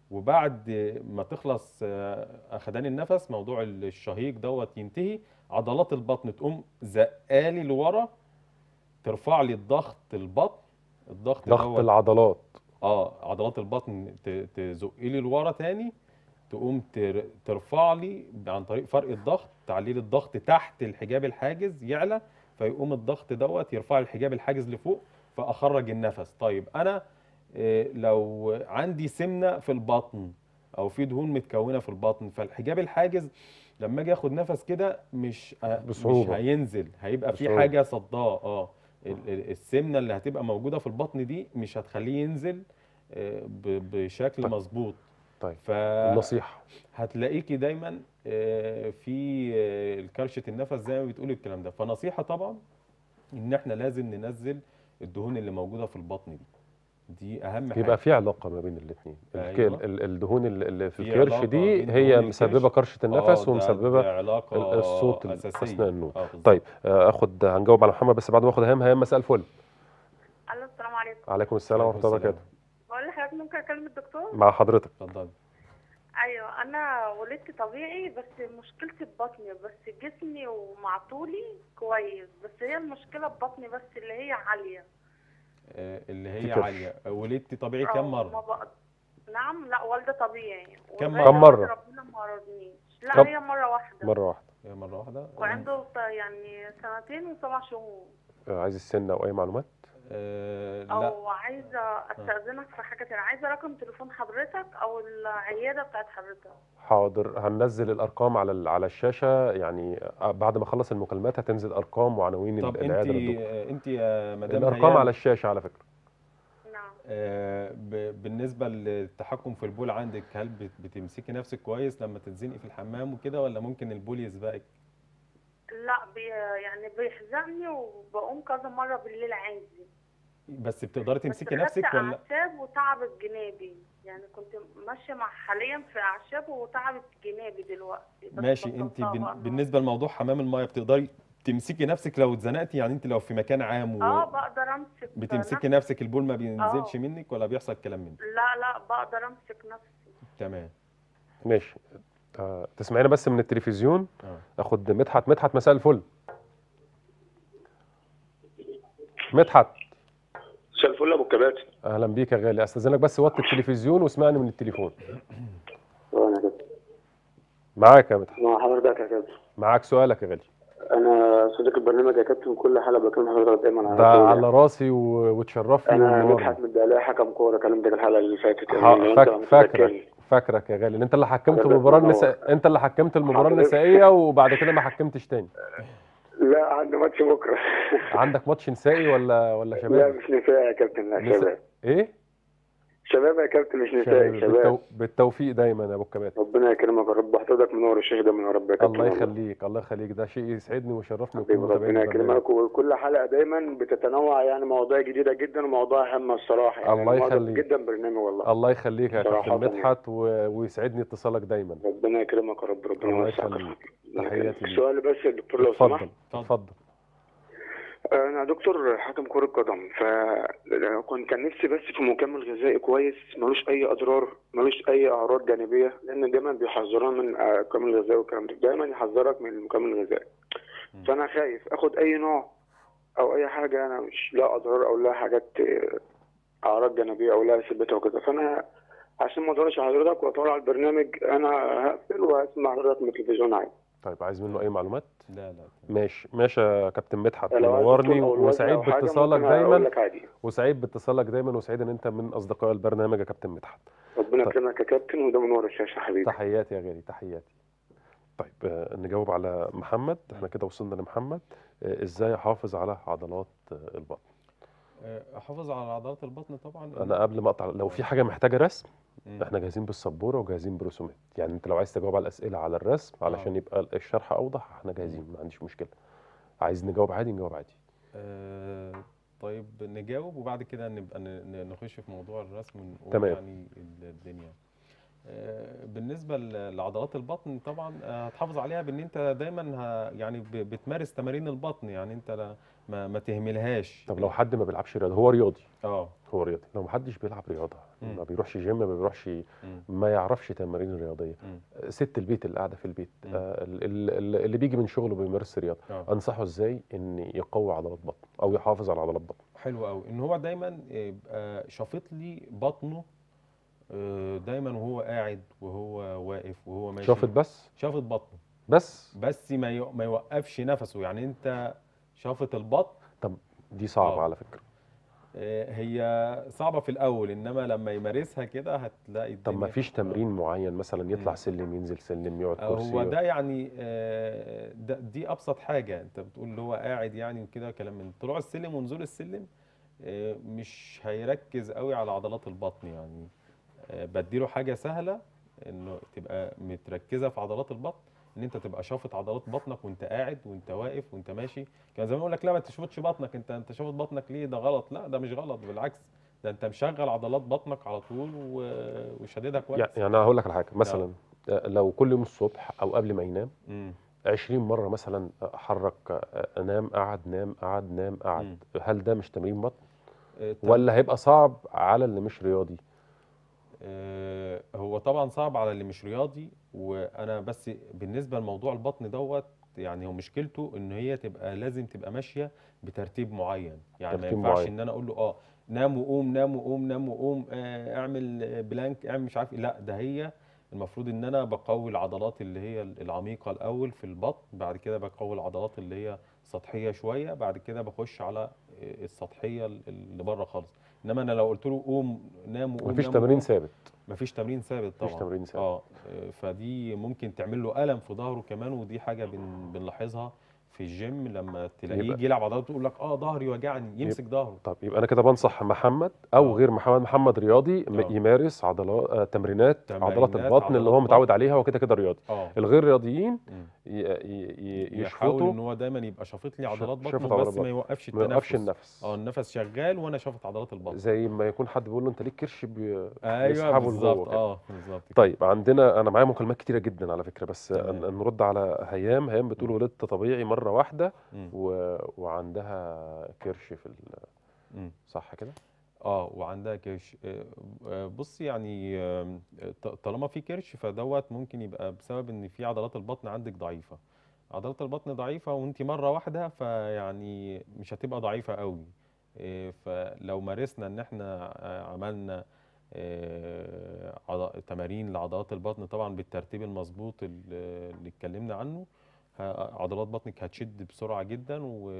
وبعد ما تخلص آه، اخدان النفس موضوع الشهيق دوت ينتهي عضلات البطن تقوم زقالي لورا ترفع لي الضغط البطن الضغط ضغط دوت العضلات اه عضلات البطن ت- تزق لي لورا تاني تقوم تر- ترفع لي عن طريق فرق الضغط تعليل الضغط تحت الحجاب الحاجز يعلى فيقوم الضغط دوت يرفع الحجاب الحاجز لفوق فاخرج النفس طيب انا آه، لو عندي سمنه في البطن او في دهون متكونه في البطن فالحجاب الحاجز لما اجي اخد نفس كده مش آه، مش بصعوبة. هينزل هيبقى في بصعوبة. حاجه صداه اه ال- ال- السمنه اللي هتبقى موجوده في البطن دي مش هتخليه ينزل آه، ب- بشكل طيب. مظبوط طيب ف النصيحه هتلاقيكي دايما آه، في آه، كرشه النفس زي ما بتقولي الكلام ده فنصيحه طبعا ان احنا لازم ننزل الدهون اللي موجوده في البطن دي دي اهم حاجه يبقى في علاقه ما بين الاثنين أيوة. الدهون اللي اللي في في الكرش علاقة دي بين هي دهون مسببه الكرش. كرشه آه، النفس ده- ومسببه ده علاقه ال- الصوت ال- اساسيه اثناء النوم آه، بالظبط. طيب آه، اخد هنجاوب على محمد بس بعد ما اخد هيام هيام مساء الفل الو السلام عليكم عليكم السلام عليكم ورحمه الله السلام. وبركاته بقول لحضرتك ممكن اكلم الدكتور مع حضرتك اتفضل ايوه انا ولدت طبيعي بس مشكلتي ببطني بس جسمي ومع طولي كويس بس هي المشكله ببطني بس اللي هي عاليه آه، اللي في هي كرش. عاليه ولدتي طبيعي أو كام ما مره بق... نعم لا والده طبيعي كم ولغاية مرة؟ كم مرة؟ دلوقتي ربنا ما رضنيش لا كم- هي مره واحده مره واحده هي مره واحده وعنده ط- يعني سنتين وسبع شهور آه، عايز السن او اي معلومات آه، لا او عايزه استاذنك في حاجه تانية عايزه رقم تليفون حضرتك او العياده بتاعت حضرتك حاضر هننزل الارقام على ال- على الشاشه يعني آه، بعد ما اخلص المكالمات هتنزل ارقام وعناوين طب ال- انت العياده للدكتور انت يا مدام الارقام هيام، على الشاشه على فكره نعم آه، ب- بالنسبه للتحكم في البول عندك هل بت- بتمسكي نفسك كويس لما تتزنقي في الحمام وكده ولا ممكن البول يسبقك لا بي يعني بيحزقني وبقوم كذا مرة بالليل عادي بس بتقدري بس تمسكي خدت نفسك ولا أعشاب وتعب الجنابي يعني كنت ماشية مع حاليا في أعشاب وتعب جنابي دلوقتي بس ماشي انت بطلتها بن- بقى. بالنسبه لموضوع حمام المايه بتقدري تمسكي نفسك لو اتزنقتي يعني انت لو في مكان عام اه بقدر أمسك وبتمسكي نفسي. نفسك البول ما بينزلش آه. منك ولا بيحصل كلام منك لا لا بقدر أمسك نفسي تمام ماشي آه، تسمعينا بس من التلفزيون اه اخد مدحت مدحت مساء الفل مدحت مساء الفل يا ابو الكباتن اهلا بيك يا غالي استاذنك بس وطي التلفزيون واسمعني من التليفون انا كده معاك يا مدحت مع حضرتك يا كابتن معاك سؤالك يا غالي انا صديق البرنامج يا كابتن كل حلقه بكلم حضرتك دايما على ده طول على راسي و- وتشرفني انا ومنورني. مدحت من الدقهلية حكم كوره كلمتك الحلقه اللي فاتت ح- لو أنت فاك- متذكرني. فاكرك فاكرك يا غالي ان انت اللي حكمت حضرتك المباراه منور. النساء انت اللي حكمت المباراه حضرتك. النسائيه وبعد كده ما حكمتش تاني لا عندي ماتش بكره عندك ماتش نسائي ولا ولا لا شباب مش نسائي يا كابتن لا نساء. شباب ايه شباب يا كابتن مش نسائي شباب بالتو... بالتوفيق دايما يا ابو الكباتن ربنا يكرمك يا رب حضرتك منور الشيخ ده من يا رب يا كابتن الله والله. يخليك الله يخليك ده شيء يسعدني ويشرفني حبيبي وكل متابعين ربنا البرنامج يكرمك وكل حلقه دايما بتتنوع يعني مواضيع جديده جدا ومواضيع هامه الصراحه يعني الله أنا معجب يخليك. جدا برنامج والله الله يخليك يا صراحة كابتن يعني. مدحت و... ويسعدني اتصالك دايما ربنا يكرمك يا رب ربنا الله يوسع يخليك. ربنا تحياتي يكرمك. ليك. سؤال بس يا دكتور لو سمحت اتفضل اتفضل انا دكتور حكم كرة قدم فكنت كان نفسي بس في مكمل غذائي كويس ملوش اي اضرار ملوش اي اعراض جانبيه لان دايما بيحذرونا من آه، المكمل الغذائي والكلام ده دايما يحذرك من المكمل الغذائي مم. فانا خايف اخد اي نوع او اي حاجه انا مش لا اضرار او لا حاجات آه، اعراض جانبيه او لا سبتها وكده فانا عشان ما اطولش حضرتك واطول على البرنامج انا هقفل وهسمع حضرتك من التلفزيون عادي طيب عايز منه اي معلومات لا لا ماشي ماشي يا كابتن مدحت لو عايز منورني دكتور أو الوزن وسعيد أو حاجة باتصالك ممكن أقول دايما لك عادي وسعيد باتصالك دايما وسعيد ان انت من اصدقاء البرنامج يا كابتن مدحت ربنا طيب. يكرمك يا كابتن وده منور الشاشه حبيبي تحياتي يا غالي تحياتي طيب آه، نجاوب على محمد احنا كده وصلنا لمحمد آه، ازاي احافظ على عضلات آه، البطن آه، احافظ على عضلات البطن طبعا انا قبل ما اقطع لو في حاجه محتاجه رسم مم. احنا جاهزين بالسبوره وجاهزين برسومات يعني انت لو عايز تجاوب على الاسئله على الرسم علشان يبقى الشرح اوضح احنا جاهزين ما عنديش مشكله عايز نجاوب عادي نجاوب عادي آه، طيب نجاوب وبعد كده نبقى ن- ن- نخش في موضوع الرسم ونقول تمام. يعني ال- الدنيا آه، بالنسبة ل- لعضلات البطن طبعا آه، هتحافظ عليها بان انت دايما ه- يعني ب- بتمارس تمارين البطن يعني انت لا- ما, ما تهملهاش طب لو حد ما بيلعبش رياضه هو رياضي اه هو رياضي لو ما حدش بيلعب رياضه مم. ما بيروحش جيم ما بيروحش مم. ما يعرفش تمارين رياضيه مم. ست البيت اللي قاعده في البيت مم. آه، ال- ال- اللي بيجي من شغله بيمارس رياضه اه انصحه ازاي ان يقوي عضلات بطن او يحافظ على عضلات بطن حلو قوي ان هو دايما يبقى شافط لي بطنه آه، دايما وهو قاعد وهو واقف وهو ماشي شافت بس شافط بطنه بس بس ما يو- ما يوقفش نفسه يعني انت شافط البطن دي صعبه آه. على فكره آه، هي صعبة في الأول إنما لما يمارسها كده هتلاقي طب ما الدنيا فيش تمرين معين مثلا يطلع مم. سلم ينزل سلم يقعد آه، كرسي هو ده يعني آه، ده دي أبسط حاجة أنت بتقول اللي هو قاعد يعني وكده كلام من طلوع السلم ونزول السلم آه، مش هيركز قوي على عضلات البطن يعني آه، بديله حاجة سهلة إنه تبقى متركزة في عضلات البطن إن أنت تبقى شافط عضلات بطنك وأنت قاعد وأنت واقف وأنت ماشي كان زمان يقول لك لا ما تشفطش بطنك أنت أنت شافط بطنك ليه ده غلط لا ده مش غلط بالعكس ده أنت مشغل عضلات بطنك على طول و- وشاددها كويس يعني انا هقول لك على حاجه مثلا آه، لو كل يوم الصبح او قبل ما ينام مم. 20 مره مثلا حرك آه، نام قعد نام قعد نام قعد مم. هل ده مش تمرين بطن آه، طب- ولا هيبقى صعب على اللي مش رياضي آه، هو طبعا صعب على اللي مش رياضي وانا بس بالنسبه لموضوع البطن دوت يعني هو مشكلته ان هي تبقى لازم تبقى ماشيه بترتيب معين يعني ما ترتيب ينفعش معين. ان انا اقول له اه نام وقوم نام وقوم نام وقوم آه، اعمل بلانك اعمل مش عارف إيه. لا ده هي المفروض ان انا بقوي العضلات اللي هي العميقه الاول في البطن بعد كده بقوي العضلات اللي هي سطحيه شويه بعد كده بخش على السطحيه اللي بره خالص انما انا لو قلت له قوم نام وقوم مفيش نام تمرين وقوم ثابت مفيش تمرين ثابت طبعا مفيش تمرين ثابت اه آه، فدي ممكن تعمل له الم في ظهره كمان ودي حاجه بن بنلاحظها في الجيم لما تلاقيه يبقى- يجي يلعب عضلات تقول لك اه ظهري وجعني يمسك ظهره طب يبقى انا كده بنصح محمد او آه. غير محمد محمد رياضي م- آه. يمارس عضلات آه، تمرينات تمرينات عضلات البطن اللي عضلات هو متعود بطن. عليها وكده كده رياضي اه الغير رياضيين مم. ي- ي- ي- يحاول يشفطوا ان هو دايما يبقى شافط لي ش- عضلات شافط بطنه عضلات بس بطن. ما يوقفش ما يوقفش التنفس النفس اه النفس شغال وانا شافط عضلات البطن زي ما يكون حد بيقول له انت ليك كرش بي... ايوه بيسحبه بالظبط لجوه كده. اه بالظبط كده. طيب عندنا انا معايا مكالمات كتيره جدا على فكره بس تمام. ن- نرد على هيام هيام بتقول مم. ولدت طبيعي مره واحده مم. و... وعندها كرش في ال... مم. صح كده اه وعندها كرش آه، آه، بص يعني آم، ط- طالما في كرش فدوت ممكن يبقى بسبب ان في عضلات البطن عندك ضعيفة عضلات البطن ضعيفة وانت مرة واحدة فيعني مش هتبقى ضعيفة قوي آه، فلو مارسنا ان احنا آه، عملنا آه، عض- تمارين لعضلات البطن طبعا بالترتيب المظبوط ال- اللي اتكلمنا عنه ه- عضلات بطنك هتشد بسرعة جدا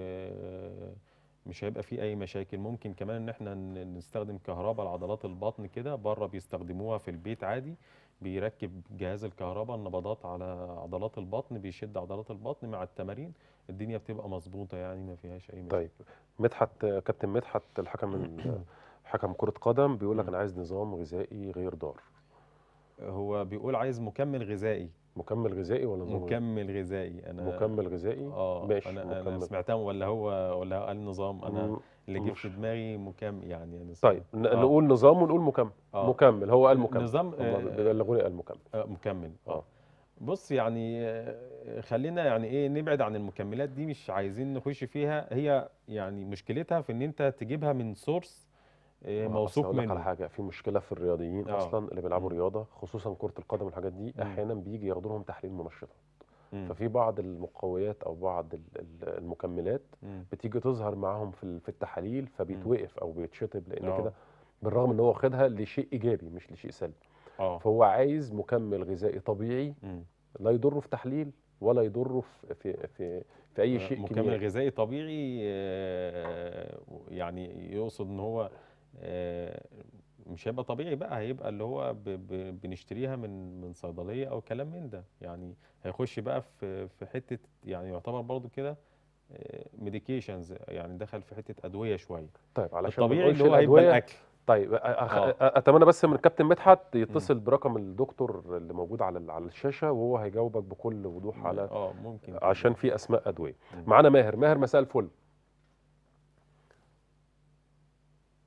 ومش هيبقى فيه أي مشاكل ممكن كمان إن احنا ن- نستخدم كهرباء لعضلات البطن كده بره بيستخدموها في البيت عادي بيركب جهاز الكهرباء النبضات على عضلات البطن بيشد عضلات البطن مع التمارين الدنيا بتبقى مظبوطة يعني ما فيهاش أي مشاكل طيب مدحت كابتن مدحت الحكم ال- حكم كرة قدم بيقول لك مم. انا عايز نظام غذائي غير ضار هو بيقول عايز مكمل غذائي مكمل غذائي ولا نظام غذائي؟ مكمل غذائي أنا مكمل غذائي اه ماشي انا انا مكمل سمعتها ولا هو ولا قال نظام انا مم، اللي جه في مش- دماغي مكمل يعني انا طيب سمعت- ن- آه. نقول نظام ونقول مكمل آه. مكمل هو قال مكمل نظام هم آه، بيبلغوني قال مكمل آه، مكمل آه. اه بص يعني آه، خلينا يعني ايه نبعد عن المكملات دي مش عايزين نخش فيها هي يعني مشكلتها في ان انت تجيبها من سورس آه، بس موثوق هقول لك على منه حاجه في مشكله في الرياضيين آه. اصلا اللي بيلعبوا مم. رياضه خصوصا كره القدم والحاجات دي مم. احيانا بيجي ياخدوا لهم تحليل منشطات مم. ففي بعض المقويات او بعض ال- ال- المكملات مم. بتيجي تظهر معاهم في ال- في التحاليل فبيتوقف او بيتشطب لان آه. كده بالرغم ان هو واخدها لشيء ايجابي مش لشيء سلبي اه فهو عايز مكمل غذائي طبيعي مم. لا يضره في تحليل ولا يضره في في في, في اي شيء مكمل كيميائي غذائي طبيعي آه، يعني يقصد ان هو آه، مش هيبقى طبيعي بقى هيبقى اللي هو ب- ب- بنشتريها من من صيدليه او كلام من ده يعني هيخش بقى في في حته يعني يعتبر برضو كده ميديكيشنز يعني دخل في حته ادويه شويه طيب علشان ما الطبيعي نقولش اللي هو هيبقى الأدوية، الاكل طيب أ- أ- آه. اتمنى بس من كابتن مدحت يتصل برقم الدكتور اللي موجود على ال- على الشاشه وهو هيجاوبك بكل وضوح على اه ممكن عشان في اسماء ادويه مم. معانا ماهر ماهر مساء الفل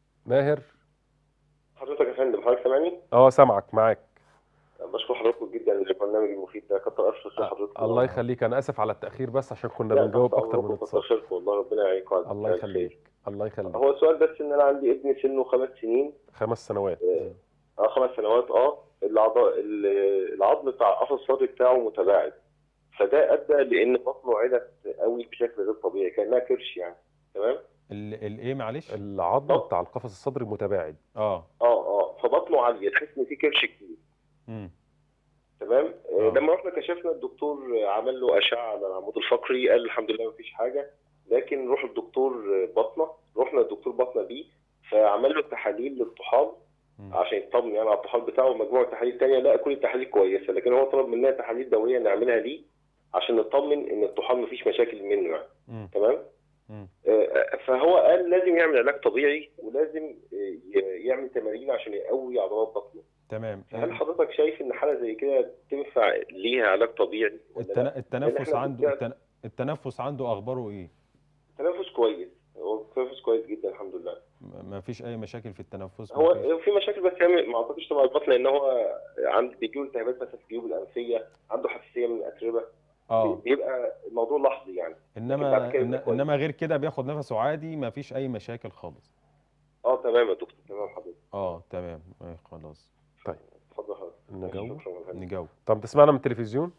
ماهر حضرتك يا فندم حضرتك سامعني؟ اه سامعك معاك بشكر حضراتكم جدا جدا للبرنامج المفيد ده كتر الف خير حضرتك الله يخليك انا اسف على التاخير بس عشان كنا لا، بنجاوب تحت اكتر من أمركم، اتصال كتر خيركم والله ربنا يعينكم على الله الخير. يخليك الله يخليك هو السؤال بس ان انا عندي ابن سنه خمس سنين خمس سنوات اه خمس سنوات اه العض... ال- العظم بتاع القفص الصدري بتاعه متباعد فده ادى لان بطنه علت قوي بشكل غير طبيعي كانها كرش يعني تمام ال- الايه معلش العظم بتاع القفص الصدري متباعد اه اه اه فبطنه عاليه تحس ان في كرش كتير امم تمام آه. آه. لما رحنا كشفنا الدكتور آه، عمل له اشعه على العمود الفقري قال الحمد لله مفيش حاجه لكن روح الدكتور آه، بطنه رحنا للدكتور بطنه بيه فعمل له تحاليل للطحال عشان يطمن يعني على الطحال بتاعه ومجموعه تحاليل تانية لا كل التحاليل كويسه لكن هو طلب مننا تحاليل دوريه نعملها ليه عشان نطمن ان الطحال مفيش مشاكل منه يعني مم. تمام مم. آه، فهو قال لازم يعمل علاج طبيعي ولازم آه، ي- يعمل تمارين عشان يقوي عضلات بطنه تمام هل حضرتك شايف ان حاله زي كده تنفع ليها علاج طبيعي ولا التن... لا؟ التنفس إحنا عنده بنتكلم- التن... التنفس عنده اخباره ايه تنفس كويس هو تنفس كويس جدا الحمد لله م- ما فيش اي مشاكل في التنفس هو مفيش. في مشاكل بس هي ما اعتقدش طبعا البطن لان هو عنده بيجيله التهابات مثلا في الجيوب الانفيه عنده حساسيه من الاتربه اه بيبقى الموضوع لحظي يعني انما بعد كده إن... يبقى كويس. انما غير كده بياخد نفسه عادي ما فيش اي مشاكل خالص اه تمام يا دكتور تمام حضرتك اه تمام آه خلاص طيب اتفضل حضرتك نجاوب شكرا والله. نجاوب طب تسمعنا من التلفزيون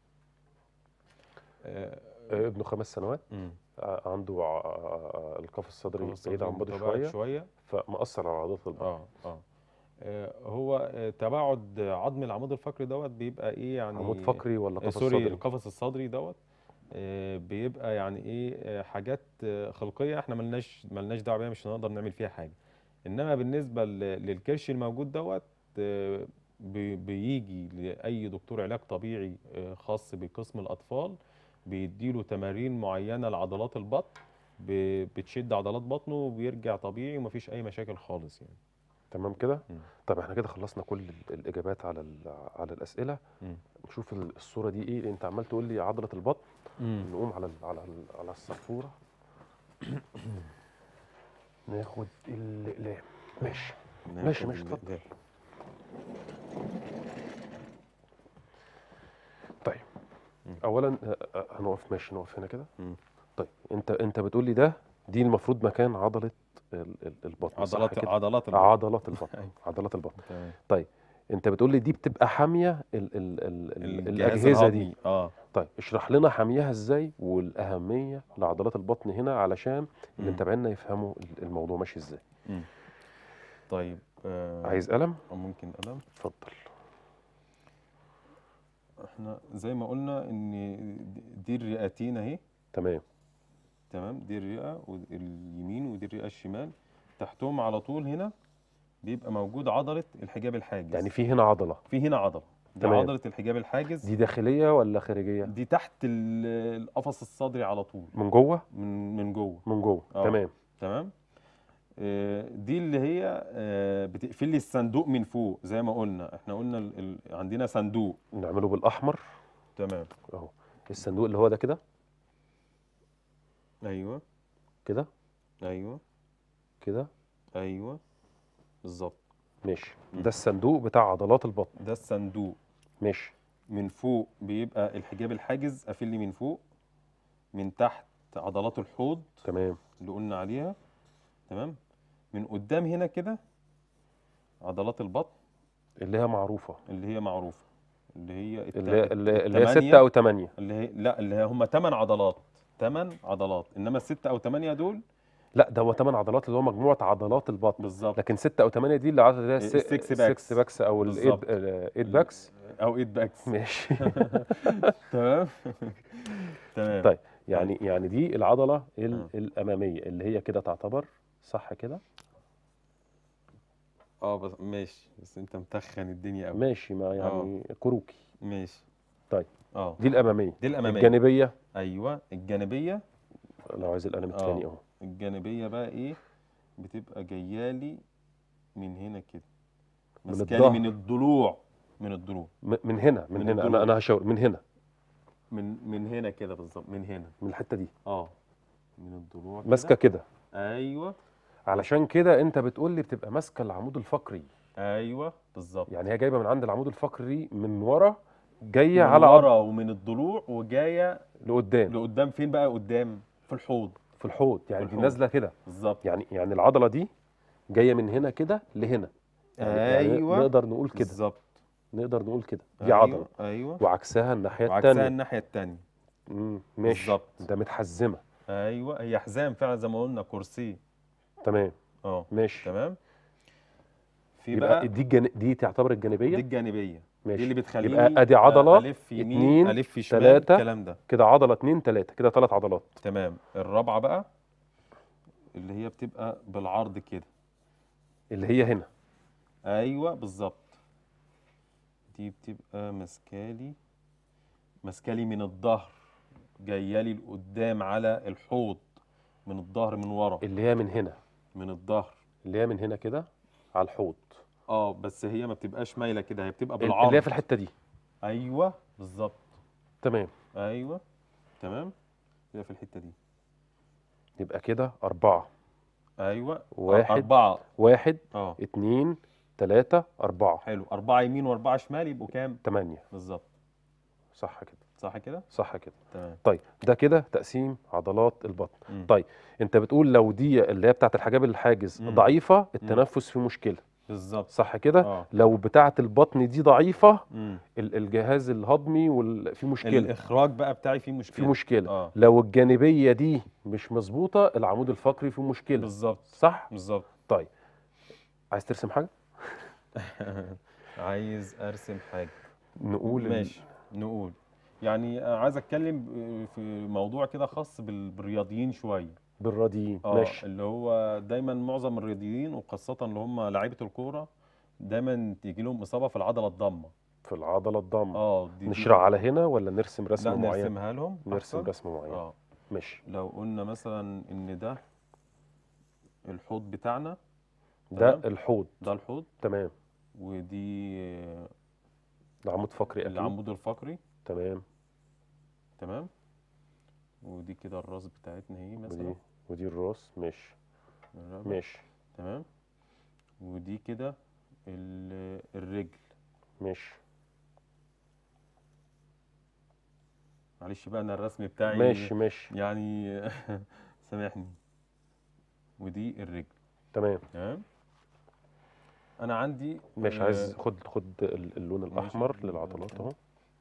آه، آه، ابنه خمس سنوات مم. آه، عنده ع- آه، القفص الصدري خلاص بعيد عن بعضه متباعد شويه شويه فمأثر على عضلات البطن اه اه آه، هو آه، تباعد عظم العمود الفقري دوت بيبقى ايه يعني عمود فقري ولا آه، قفص سوري صدري القفص الصدري دوت آه، بيبقى يعني ايه آه، حاجات آه، خلقيه احنا ملناش ملناش دعوه بيها مش هنقدر نعمل فيها حاجه انما بالنسبه ل- للكرش الموجود دوت آه، بي- بيجي لاي دكتور علاج طبيعي آه، خاص بقسم الاطفال بيديله تمارين معينه لعضلات البطن ب- بتشد عضلات بطنه وبيرجع طبيعي ومفيش اي مشاكل خالص يعني تمام كده مم. طب احنا كده خلصنا كل ال- الاجابات على ال- على الاسئله مم. نشوف ال- الصوره دي ايه انت عمال تقول لي عضله البطن نقوم على ال- على ال- على السبوره ناخد الاقلام ماشي ماشي ماشي اتفضل ده. طيب اولا آه، آه، هنقف ماشي نقف هنا كده مم. طيب انت انت بتقول لي ده دي المفروض مكان عضله ال- ال- البطن صح عضلات كده؟ عضلات البطن. عضلات البطن أيوة. عضلات البطن تمام. طيب انت بتقول لي دي بتبقى حاميه ال ال ال ال الجهاز الاجهزه الهضمي. دي اه طيب اشرح لنا حاميها ازاي والاهميه لعضلات البطن هنا علشان اللي مم. متابعينا يفهموا ال- الموضوع ماشي ازاي مم. طيب آه عايز قلم أو ممكن قلم اتفضل احنا زي ما قلنا ان دي الرئتين اهي تمام تمام دي الرئه اليمين ودي الرئه الشمال تحتهم على طول هنا بيبقى موجود عضله الحجاب الحاجز يعني في هنا عضله في هنا عضله دي تمام. عضله الحجاب الحاجز دي داخليه ولا خارجيه دي تحت ال- القفص الصدري على طول من جوه من من جوه من جوه آه. تمام تمام آه، دي اللي هي آه، بتقفل لي الصندوق من فوق زي ما قلنا احنا قلنا ال- ال- عندنا صندوق نعمله بالاحمر تمام اهو الصندوق اللي هو ده كده ايوه كده ايوه كده ايوه بالظبط ماشي ده الصندوق بتاع عضلات البطن ده الصندوق ماشي من فوق بيبقى الحجاب الحاجز قافل لي من فوق من تحت عضلات الحوض تمام اللي قلنا عليها تمام من قدام هنا كده عضلات البطن اللي هي معروفه اللي هي معروفه اللي هي الت- اللي هي اللي اللي هي التمانية. ستة او ثمانية اللي هي لا اللي هي هم 8 عضلات 8 عضلات انما الستة او 8 دول لا ده هو ثمان عضلات اللي هو مجموعه عضلات البطن بالظبط لكن ستة او ثمانية دي اللي عضله اللي هي السكس السكس باكس. باكس او بالظبط. الايد الايد باكس او 8 باكس ماشي تمام تمام طيب يعني يعني دي العضله ال- آه. الاماميه اللي هي كده تعتبر صح كده اه بس ماشي بس انت متخن الدنيا قوي ماشي ما يعني كروكي ماشي طيب اه دي الاماميه دي الاماميه الجانبيه ايوه الجانبيه لو عايز القلم الثاني اه اهو الجانبيه بقى ايه بتبقى جايالي من هنا كده من ماسكالي الظهر. من الضلوع من الضلوع م- من هنا من, من هنا انا الضلوع. انا هشاور من هنا من من هنا كده بالظبط من هنا من الحته دي اه من الضلوع كده. ماسكه كده ايوه علشان كده انت بتقول لي بتبقى ماسكه العمود الفقري ايوه بالظبط يعني هي جايبه من عند العمود الفقري من ورا جايه من على عض... ورا ومن الضلوع وجايه لقدام لقدام فين بقى قدام في الحوض في الحوض يعني في دي الحوض. نازله كده بالظبط يعني يعني العضله دي جايه من هنا كده لهنا يعني يعني ايوه نقدر نقول كده بالظبط نقدر نقول كده دي أيوة. عضله ايوه وعكسها الناحيه وعكسها الثانيه الناحيه الثانيه ماشي بالظبط. ده متحزمه ايوه هي حزام فعلا زي ما قلنا كرسي تمام اه ماشي تمام في يبقى بقى دي الجن... دي تعتبر الجانبيه دي الجانبيه ماشي دي اللي بتخليني يبقى ادي عضله الف يمين اتنين، الف شمال تلاتة. الكلام ده كده عضله اتنين تلاته كده ثلاث عضلات تمام الرابعه بقى اللي هي بتبقى بالعرض كده اللي هي هنا ايوه بالظبط دي بتبقى ماسكالي ماسكالي من الظهر جايالي لقدام على الحوض من الظهر من ورا اللي هي من هنا من الظهر اللي هي من هنا كده على الحوض اه بس هي ما بتبقاش مايله كده هي بتبقى اللي بالعرض هي في الحته دي ايوه بالظبط تمام ايوه تمام هي في الحته دي يبقى كده أربعة ايوه واحد. اربعه واحد اه اتنين تلاتة أربعة حلو اربعه يمين واربعه شمال يبقوا كام تمانية بالظبط صح كده صح كده صح كده تمام طيب ده كده تقسيم عضلات البطن مم. طيب انت بتقول لو دي اللي هي بتاعت الحجاب الحاجز مم. ضعيفة التنفس فيه مشكلة بالظبط صح كده اه لو بتاعت البطن دي ضعيفة مم. ال- الجهاز الهضمي وال... فيه مشكلة الاخراج بقى بتاعي فيه فيه مشكله مشكلة اه لو الجانبية دي مش مظبوطة العمود الفقري فيه مشكلة بالظبط صح بالظبط طيب عايز ترسم حاجة عايز ارسم حاجه نقول ال- ماشي نقول يعني عايز اتكلم في موضوع كده خاص بال- بالرياضيين شويه بالراديين اه ماشي اللي هو دايما معظم الرياضيين وخاصه اللي هم لعيبه الكوره دايما تيجي لهم اصابه في العضله الضامه في العضلة الضامة اه دي نشرع على هنا ولا نرسم لا رسمة معينة نرسمها لهم نرسم أحسن. رسمة معينة اه ماشي لو قلنا مثلا ان ده الحوض بتاعنا ده تمام. الحوض ده الحوض تمام ودي ده عمود فقري اكيد العمود الفقري تمام تمام ودي كده الراس بتاعتنا اهي مثلا ودي ودي الراس ماشي الرقبة. ماشي تمام ودي كده ال- الرجل ماشي معلش بقى انا الرسم بتاعي ماشي ماشي يعني سامحني ودي الرجل تمام تمام انا عندي ماشي آه، عايز خد خد ال- اللون ماشي. الاحمر للعضلات اهو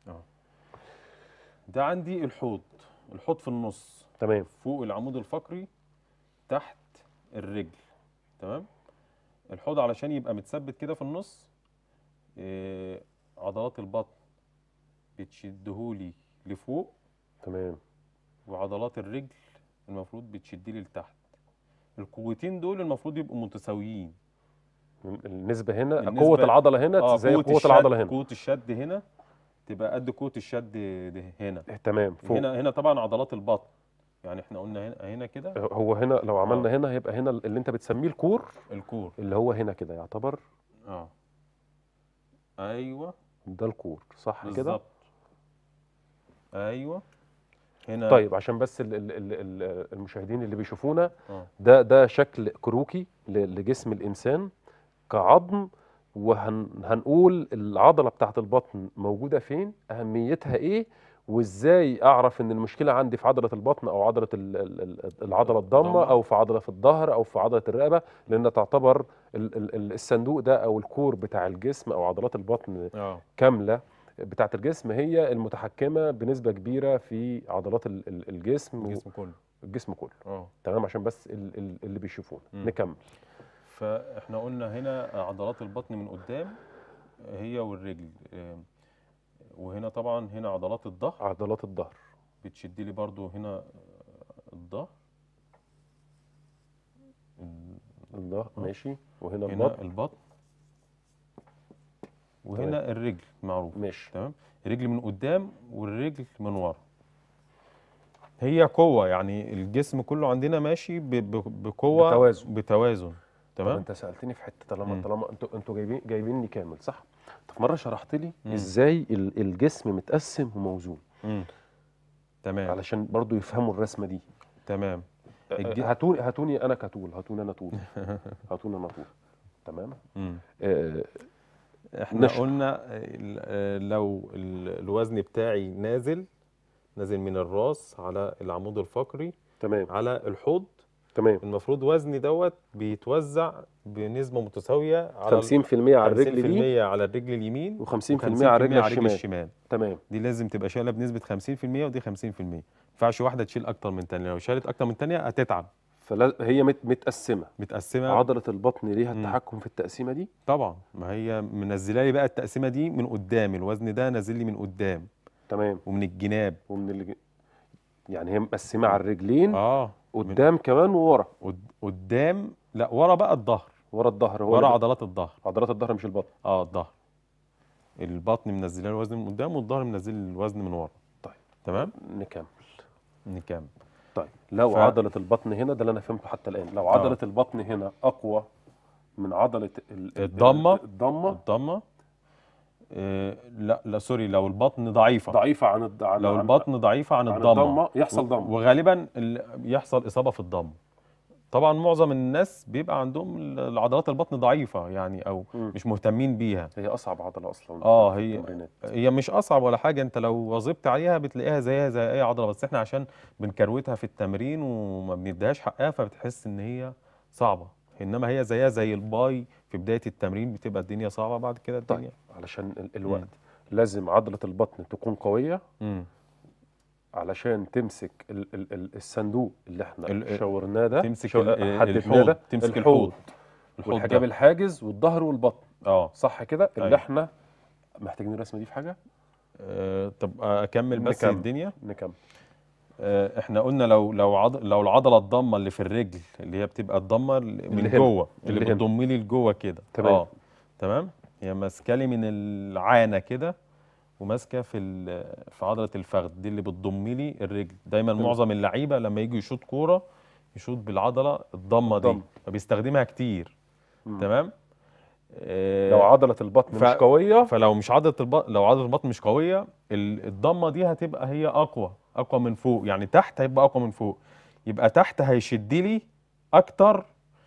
ده عندي الحوض الحوض في النص تمام فوق العمود الفقري تحت الرجل تمام الحوض علشان يبقى متثبت كده في النص آه، عضلات البطن بتشدهولي لفوق تمام وعضلات الرجل المفروض بتشدلي لتحت القوتين دول المفروض يبقوا متساويين النسبة هنا النسبة- قوة العضلة هنا اه زي قوة قوة الشد العضلة هنا قوة الشد هنا تبقى قد قوة الشد ده هنا تمام فوق هنا هنا طبعا عضلات البطن يعني احنا قلنا هنا هنا كده هو هنا لو عملنا هنا هيبقى هنا اللي انت بتسميه الكور الكور اللي هو هنا كده يعتبر اه ايوه ده الكور صح كده بالظبط ايوه هنا طيب عشان بس ال- ال- ال- ال- المشاهدين اللي بيشوفونا اه ده ده شكل كروكي ل- لجسم الانسان كعظم وهنقول العضله بتاعت البطن موجوده فين اهميتها ايه وازاي اعرف ان المشكله عندي في عضله البطن او عضله ال- ال- ال- العضله الضامه الضمة. او في عضله في الظهر او في عضله الرقبه لان تعتبر ال- ال- ال- الصندوق ده او الكور بتاع الجسم او عضلات البطن اه كامله بتاعت الجسم هي المتحكمه بنسبه كبيره في عضلات ال- ال- الجسم الجسم كله الجسم كله اه تمام عشان بس ال- ال- اللي بيشوفونا مم. نكمل فاحنا قلنا هنا عضلات البطن من قدام هي والرجل آم، وهنا طبعا هنا عضلات الظهر عضلات الظهر بتشد لي برضو هنا الظهر ال- الظهر ماشي وهنا هنا البطن البطن وهنا الرجل معروف ماشي تمام الرجل من قدام والرجل من ورا هي قوة يعني الجسم كله عندنا ماشي ب- ب- بقوة بتوازن. بتوازن طب تمام انت سالتني في حته طالما مم. طالما انتوا انتوا جايبين جايبيني كامل صح انت في مره شرحت لي مم. ازاي ال- الجسم متقسم وموزون مم. تمام علشان برضو يفهموا الرسمه دي تمام الج- هاتوني هاتوني انا كطول هاتوني انا طول هاتوني انا طول تمام مم. آه، احنا نشرح. قلنا ال- آه، لو ال- الوزن بتاعي نازل نازل من الراس على العمود الفقري تمام على الحوض تمام المفروض وزني دوت بيتوزع بنسبة متساوية على ال- 50% على الرجل دي 50% على الرجل اليمين و50% على الرجل الشمال الشمال تمام دي لازم تبقى شايله بنسبه 50% ودي 50% ما ينفعش واحده تشيل اكتر من تانية لو شالت اكتر من تانية هتتعب فهي مت متقسمه متقسمه عضله البطن ليها مم. التحكم في التقسيمه دي طبعا ما هي منزله لي بقى التقسيمه دي من قدام الوزن ده نازل لي من قدام تمام ومن الجناب ومن اللي يعني هي مقسمه على الرجلين اه قدام كمان وورا قد- قدام لا ورا بقى الظهر ورا الظهر هو ورا اللي- عضلات الظهر عضلات الظهر مش البطن اه الظهر البطن منزله الوزن من قدام والظهر منزل الوزن من ورا طيب. تمام نكمل نكمل طيب لو ف- عضله البطن هنا ده اللي انا فهمته حتى الان لو آه. عضله البطن هنا اقوى من عضله ال- ال- الضمة. الضمه الضمه آه لا لا سوري لو البطن ضعيفه ضعيفه عن الض... عن لو عن- البطن ضعيفه عن, عن الضمه الضمه يحصل ضمه وغالبا ال- يحصل اصابه في الضم طبعا معظم الناس بيبقى عندهم ال- العضلات البطن ضعيفه يعني او مم. مش مهتمين بيها هي اصعب عضله اصلا اه في هي التمرينات. هي مش اصعب ولا حاجه انت لو واظبت عليها بتلاقيها زيها زي اي عضله بس احنا عشان بنكروتها في التمرين وما بنديهاش حقها فبتحس ان هي صعبه انما هي زيها زي الباي في بدايه التمرين بتبقى الدنيا صعبه بعد كده طيب الدنيا علشان ال- الوقت لازم عضله البطن تكون قويه مم. علشان تمسك ال ال ال الصندوق اللي احنا ال- ال- شاورناه ده تمسك شو- ال- ال- حددناه الحوض ده تمسك الحوض الحوض والحجاب ده. الحاجز والظهر والبطن اه صح كده اللي أيوة. احنا محتاجين الرسمه دي في حاجه آه، طب اكمل بس نكمل. الدنيا نكمل آه، احنا قلنا لو لو عض... لو العضله الضمه اللي في الرجل اللي هي بتبقى الضمه ال- من اللي هنا. جوه اللي, اللي هنا. بتضم لي لجوه كده تمام. اه تمام هي ماسكه لي من العانه كده وماسكه في ال- في عضله الفخذ دي اللي بتضم لي الرجل دايما تمام. معظم اللعيبه لما يجوا يشوط كوره يشوط بالعضله الضمه دي الضم. فبيستخدمها كتير مم. تمام آه، لو عضله البطن ف- مش قويه فلو مش عضله البطن لو عضله البطن مش قويه ال- الضمه دي هتبقى هي اقوى اقوى من فوق يعني تحت هيبقى اقوى من فوق يبقى تحت هيشد لي اكتر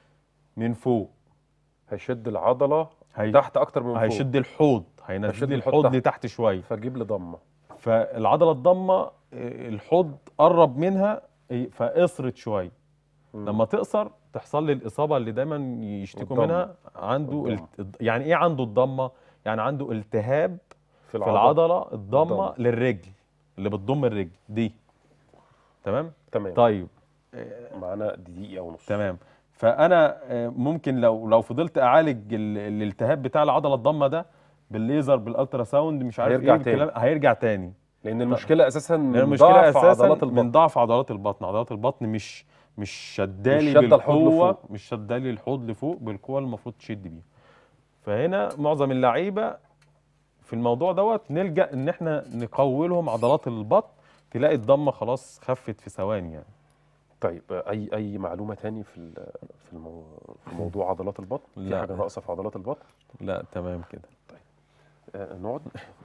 من فوق هيشد العضله هي... تحت اكتر من فوق هيشد الحوض هيشد هينزل لي الحوض الحوض تحت. لتحت شويه فجيب لي ضمه فالعضله الضمه آه، الحوض قرب منها آه، فقصرت شويه مم. لما تقصر تحصل لي الاصابه اللي دايما يشتكوا الضمة. منها عنده الضمة. الت... يعني ايه عنده الضمه يعني عنده التهاب في في العضله الضمه الضمة. للرجل اللي بتضم الرجل دي تمام تمام طيب معانا دقيقه ونص تمام فانا آه، ممكن لو لو فضلت اعالج ال- الالتهاب بتاع العضله الضمه ده بالليزر بالالترا ساوند مش عارف هيرجع ايه تاني. بالكلام هيرجع تاني لان المشكله اساسا لان من المشكله ضعف اساسا عضلات البطن من ضعف عضلات البطن عضلات البطن مش مش شدالي مش شادة الحوض بالقوه لفوق. مش شدالي الحوض لفوق بالقوه اللي المفروض تشد بيها فهنا معظم اللعيبه في الموضوع دوت نلجا ان احنا نقوي لهم عضلات البطن تلاقي الضمه خلاص خفت في ثواني يعني طيب اي اي معلومه تاني في ال- في المو... في موضوع عضلات البطن في لا. حاجه ناقصه في عضلات البطن لا تمام كده آه نقعد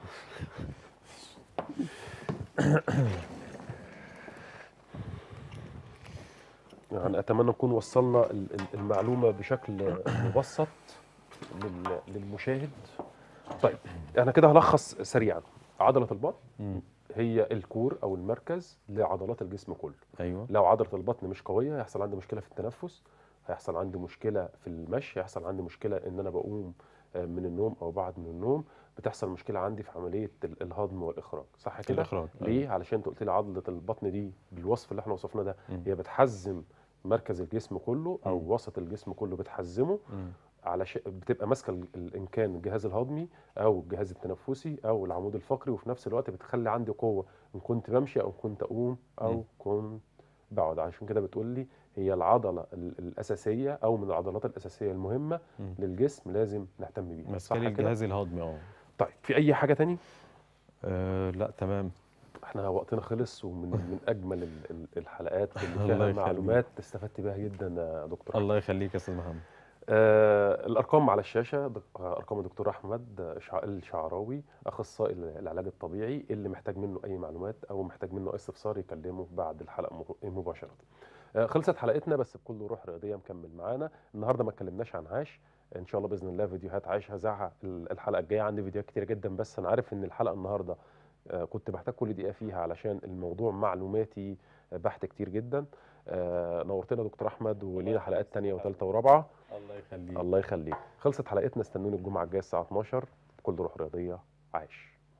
يعني اتمنى نكون وصلنا ال- ال- المعلومه بشكل مبسط لل- للمشاهد طيب انا كده هلخص سريعا عضله البطن مم. هي الكور او المركز لعضلات الجسم كله ايوه لو عضله البطن مش قويه هيحصل عندي مشكله في التنفس هيحصل عندي مشكله في المشي هيحصل عندي مشكله ان انا بقوم آه، من النوم او بعد من النوم بتحصل مشكله عندي في عمليه ال- الهضم والاخراج صح كده الاخراج ليه علشان انت قلت لي عضله البطن دي بالوصف اللي احنا وصفناه ده مم. هي بتحزم مركز الجسم كله او مم. وسط الجسم كله بتحزمه مم. علشان بتبقى ماسكه ال- ال- ان كان الجهاز الهضمي او الجهاز التنفسي او العمود الفقري وفي نفس الوقت بتخلي عندي قوه ان كنت بمشي او كنت اقوم او مم. كنت بقعد عشان كده بتقول لي هي العضله ال- الاساسيه او من العضلات الاساسيه المهمه مم. للجسم لازم نهتم بيها ماسكه لي كده الجهاز الهضمي اه طيب في اي حاجه تاني آه، لا تمام احنا وقتنا خلص ومن من اجمل ال- ال- الحلقات اللي الله فيها يخليك. معلومات استفدت بيها جدا يا دكتور الله يخليك يا استاذ محمد آه الارقام على الشاشه دك- آه، ارقام الدكتور احمد إشع- الشعراوي اخصائي ال- العلاج الطبيعي اللي محتاج منه اي معلومات او محتاج منه اي استفسار يكلمه بعد الحلقه مب- مباشره آه خلصت حلقتنا بس بكل روح رياضيه مكمل معانا النهارده ما اتكلمناش عن عاش ان شاء الله باذن الله فيديوهات عايش هذاعها ال- الحلقه الجايه عندي فيديوهات كتير جدا بس انا عارف ان الحلقه النهارده آه، كنت محتاج كل دقيقه فيها علشان الموضوع معلوماتي آه، بحت كتير جدا آه، نورتنا دكتور احمد ولينا حلقات تانية وثالثه ورابعه الله يخليك الله يخليك خلصت حلقتنا استنوني الجمعه الجايه الساعه 12 كل روح رياضيه عايش